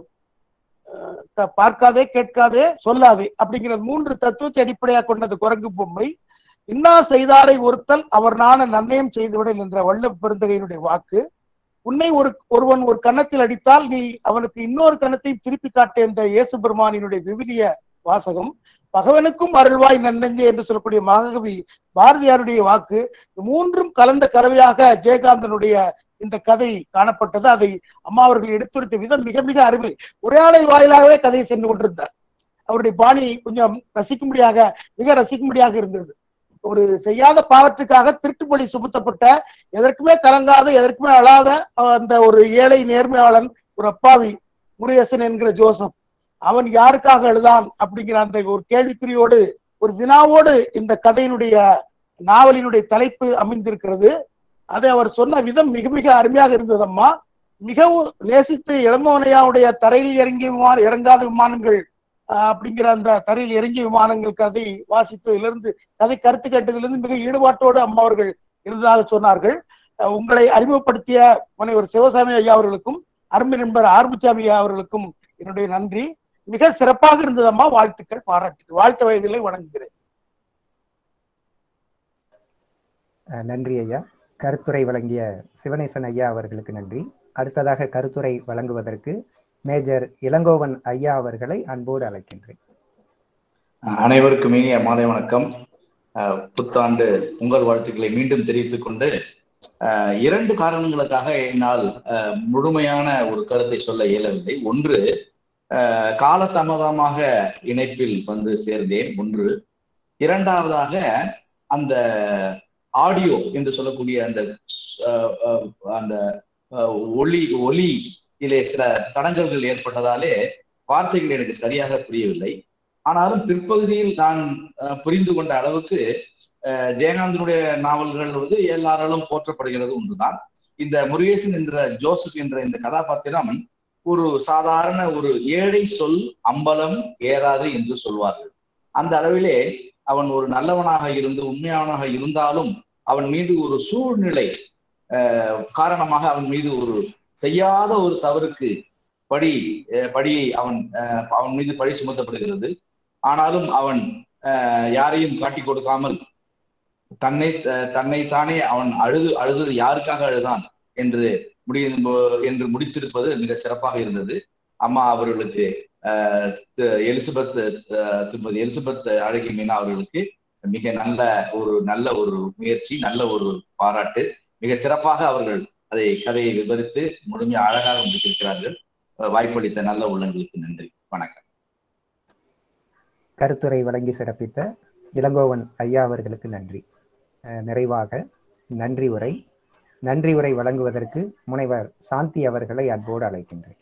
அஹ், பார்க்காதே கேட்காதே சொல்லாதே அப்படிங்கிற மூன்று தத்துவத்தை அடிப்படையாக கொண்டது குரங்கு பொம்மை இன்னா செய்தாரை ஒருத்தல் அவர் நாண நன்னயம் செய்துவிடல் என்ற வல்ல பெருந்தகையினுடைய வாக்கு உன்னை ஒரு ஒருவன் ஒரு கன்னத்தில் அடித்தால் நீ அவனுக்கு இன்னொரு கன்னத்தையும் திருப்பி காட்ட இந்த இயேசு பெருமானினுடைய விவிலிய வாசகம் பகவனுக்கும் அருள்வாய் நன்னெஞ்சே என்று சொல்லக்கூடிய மகாகவி பாரதியாருடைய வாக்கு இந்த மூன்றும் கலந்த கலவையாக ஜெயகாந்தனுடைய இந்த கதை காணப்பட்டது அதை அம்மா அவர்கள் எடுத்துரைத்த விதம் மிக மிக அருமை உரையாடல் வாயிலாகவே கதையை சென்று கொண்டிருந்தார் அவருடைய பாணி கொஞ்சம் ரசிக்கும்படியாக மிக ரசிக்கும்படியாக இருந்தது ஒரு செய்யாத பாவற்றுக்காக திருட்டுப்பொழி சுமத்தப்பட்ட எதற்குமே கலங்காத எதற்குமே அழாத அஹ், அந்த ஒரு ஏழை நேர்மையாளன் ஒரு அப்பாவி முருகேசன் என்கிற ஜோசப் அவன் யாருக்காக எழுதான் அப்படிங்கிற அந்த ஒரு கேள்விக்குறியோடு ஒரு வினாவோடு இந்த கதையினுடைய நாவலினுடைய தலைப்பு அமைந்திருக்கிறது அதை அவர் சொன்ன விதம் மிக மிக அருமையாக இருந்தது அம்மா மிகவும் நேசித்து இளமோனையாவுடைய தரையில் இறங்கிய விமானம் இறங்காத விமானங்கள் ஆஹ், அப்படிங்கிற அந்த தரையில் இறங்கிய விமானங்கள் கதை வாசித்ததிலிருந்து கதை கருத்து கேட்டதிலிருந்து மிக ஈடுபாட்டோடு அம்மா அவர்கள் இருந்ததாக சொன்னார்கள் அஹ், உங்களை அறிமுகப்படுத்திய முனைவர் சிவசாமி ஐயா அவர்களுக்கும் அருமை நண்பர் ஆர்மிச்சாமி ஐயா அவர்களுக்கும் என்னுடைய நன்றி மிக சிறப்பாக இருந்ததம்மா வாழ்த்துக்கள் பாராட்டுகள் வாழ்த்து வயதிலே வணங்குகிறேன் அஹ் நன்றி ஐயா கருத்துரை வழங்கிய சிவனேசன் ஐயா அவர்களுக்கு நன்றி அடுத்ததாக கருத்துரை வழங்குவதற்கு மேஜர் இளங்கோவன் ஐயா அவர்களை அன்போடு அழைக்கின்றேன் அனைவருக்கும் இனிய மாலை வணக்கம் அஹ் புத்தாண்டு பொங்கல் வாழ்த்துக்களை மீண்டும் தெரிவித்துக் கொண்டு அஹ் இரண்டு காரணங்களுக்காக என்னால் அஹ் முழுமையான ஒரு கருத்தை சொல்ல இயலவில்லை ஒன்று அஹ் காலதாமதமாக இணைப்பில் வந்து சேர்ந்தேன் ஒன்று இரண்டாவதாக அந்த ஆடியோ என்று சொல்லக்கூடிய அந்த அஹ், அஹ், அந்த அஹ், ஒலி ஒலியிலே சில தடங்கல்கள் ஏற்பட்டதாலே வார்த்தைகள் எனக்கு சரியாக புரியவில்லை ஆனாலும் பிற்பகுதியில் நான் அஹ், புரிந்து கொண்ட அளவுக்கு அஹ், ஜெயகாந்தனுடைய நாவல்கள் வந்து எல்லாராலும் போற்றப்படுகிறது ஒன்றுதான் இந்த முருகேசன் என்ற ஜோசப் என்ற இந்த கதாபாத்திரம் ஒரு சாதாரண ஒரு ஏழை சொல் அம்பலம் ஏறாது என்று சொல்வார்கள் அந்த அளவிலே அவன் ஒரு நல்லவனாக இருந்து உண்மையானவனாக இருந்தாலும் அவன் மீது ஒரு சூழ்நிலை அஹ், காரணமாக அவன் மீது ஒரு செய்யாத ஒரு தவறுக்கு படி அஹ், படியை அவன் அஹ், அவன் மீது பழி சுமத்தப்படுகிறது ஆனாலும் அவன் அஹ், யாரையும் காட்டி கொடுக்காமல் தன்னை அஹ், தன்னைத்தானே அவன் அழுது அழுதது யாருக்காக அழுதான் என்று முடி என்று முடித்திருப்பது மிக சிறப்பாக இருந்தது அம்மா அவர்களுக்கு அஹ், தி- எலிசபெத் அஹ், திருமதி எலிசபெத் அழகி மீனா அவர்களுக்கு மிக நல்ல ஒரு நல்ல ஒரு முயற்சி நல்ல ஒரு பாராட்டு மிக சிறப்பாக அவர்கள் அதை கதையை விவரித்து முழுமையாக அழகாக முடித்திருக்கிறார்கள் அஹ், வாய்ப்பளித்த நல்ல உள்ளங்களுக்கு நன்றி வணக்கம் கருத்துரை வழங்கி சிறப்பித்த இளங்கோவன் ஐயா அவர்களுக்கு நன்றி அஹ் நிறைவாக நன்றி உரை நன்றி உரை வழங்குவதற்கு முனைவர் சாந்தி அவர்களை அன்போடு அழைக்கின்றேன்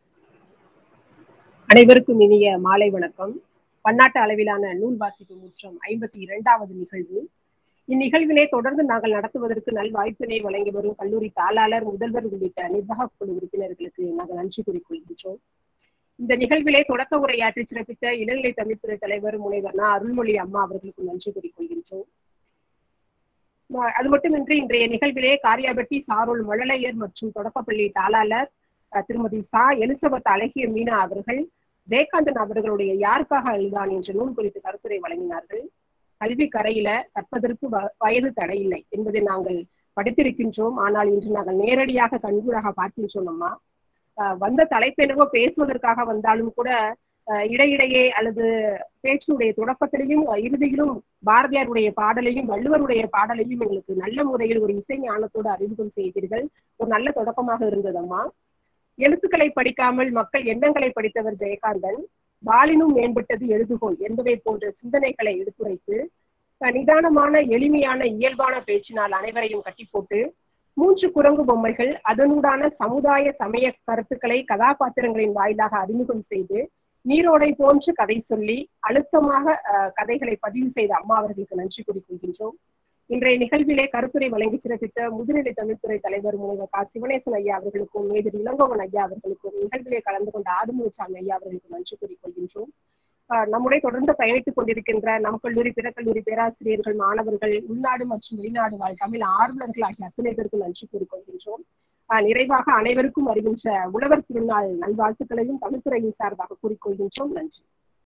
அனைவருக்கும் இனிய மாலை வணக்கம் பன்னாட்டு அளவிலான நூல் வாசிப்பு முற்றம் ஐம்பத்தி இரண்டாவது நிகழ்வு இந்நிகழ்வினை தொடர்ந்து நாங்கள் நடத்துவதற்கு நல் வாய்ப்பினை வழங்கி வரும் கல்லூரி தாளாளர் முதல்வர் உள்ளிட்ட நிர்வாக குழு உறுப்பினர்களுக்கு நாங்கள் நன்றி கூறிக்கொள்கின்றோம் இந்த நிகழ்விலே தொடக்க உரையாற்றி சிறப்பித்த இளநிலை தமிழ்துறை தலைவர் முனைவர் நா அருள்மொழி அம்மா அவர்களுக்கு நன்றி கூறிக்கொள்கின்றோம் ம- அது மட்டுமின்றி இன்றைய நிகழ்விலே காரியாபட்டி சாரோல் மழலையர் மற்றும் தொடக்கப்பள்ளி தாளாளர் அஹ், திருமதி சா எலிசபெத் அழகிய மீனா அவர்கள் ஜெயகாந்தன் அவர்களுடைய யாருக்காக அழுதான் என்ற நூல் குறித்து கருத்துரை வழங்கினார்கள் கல்வி கரையில கற்பதற்கு வ- வயது தடையில்லை என்பதை நாங்கள் படித்திருக்கின்றோம் ஆனால் இன்று நாங்கள் நேரடியாக கண்கூடாக பார்க்கின்றோம் அம்மா அஹ், வந்த தலைப்பெனவோ பேசுவதற்காக வந்தாலும் கூட அஹ், இடையிடையே அல்லது பேச்சினுடைய தொடக்கத்திலையும் அஹ், இறுதியிலும் பாரதியாருடைய பாடலையும் வள்ளுவருடைய பாடலையும் எங்களுக்கு நல்ல முறையில் ஒரு இசை ஞானத்தோடு அறிமுகம் செய்தீர்கள் ஒரு நல்ல தொடக்கமாக இருந்ததம்மா எழுத்துக்களை படிக்காமல் மக்கள் எண்ணங்களை படித்தவர் ஜெயகாந்தன் வாளினும் மேம்பட்டது எழுதுகோள் என்பதை போன்ற சிந்தனைகளை எடுத்துரைத்து அஹ், நிதானமான எளிமையான இயல்பான பேச்சினால் அனைவரையும் கட்டி போட்டு மூன்று குரங்கு பொம்மைகள் அதனூடான சமுதாய சமய கருத்துக்களை கதாபாத்திரங்களின் வாயிலாக அறிமுகம் செய்து நீரோடை போன்று கதை சொல்லி அழுத்தமாக அஹ், கதைகளை பதிவு செய்த அம்மா அவர்களுக்கு நன்றி கூறிக்கொள்கின்றோம் இன்றைய நிகழ்விலே கருத்துரை வழங்கி சிறப்பித்த முதுநிலை தமிழ்துறை தலைவர் முனைவர் கா சிவனேசன் ஐயா அவர்களுக்கும் மேதிரி இளங்கோவன் ஐயா அவர்களுக்கும் நிகழ்விலே கலந்து கொண்ட ஆறுமுகசாமி ஐயா அவர்களுக்கு நன்றி கூறிக்கொள்கின்றோம் ஆஹ் நம்முடைய தொடர்ந்து பயணித்துக் கொண்டிருக்கின்ற நம் கல்லூரி பிற கல்லூரி பேராசிரியர்கள் மாணவர்கள் உள்நாடு மற்றும் வெளிநாடு வாழ் தமிழ் ஆர்வலர்கள் ஆகிய அத்தனை பேருக்கு நன்றி கூறிக்கொள்கின்றோம் ஆஹ் நிறைவாக அனைவருக்கும் வருகின்ற உழவர் திருநாள் நல்வாழ்த்துக்களையும் தமிழ்துறையின் சார்பாக கூறிக்கொள்கின்றோம் நன்றி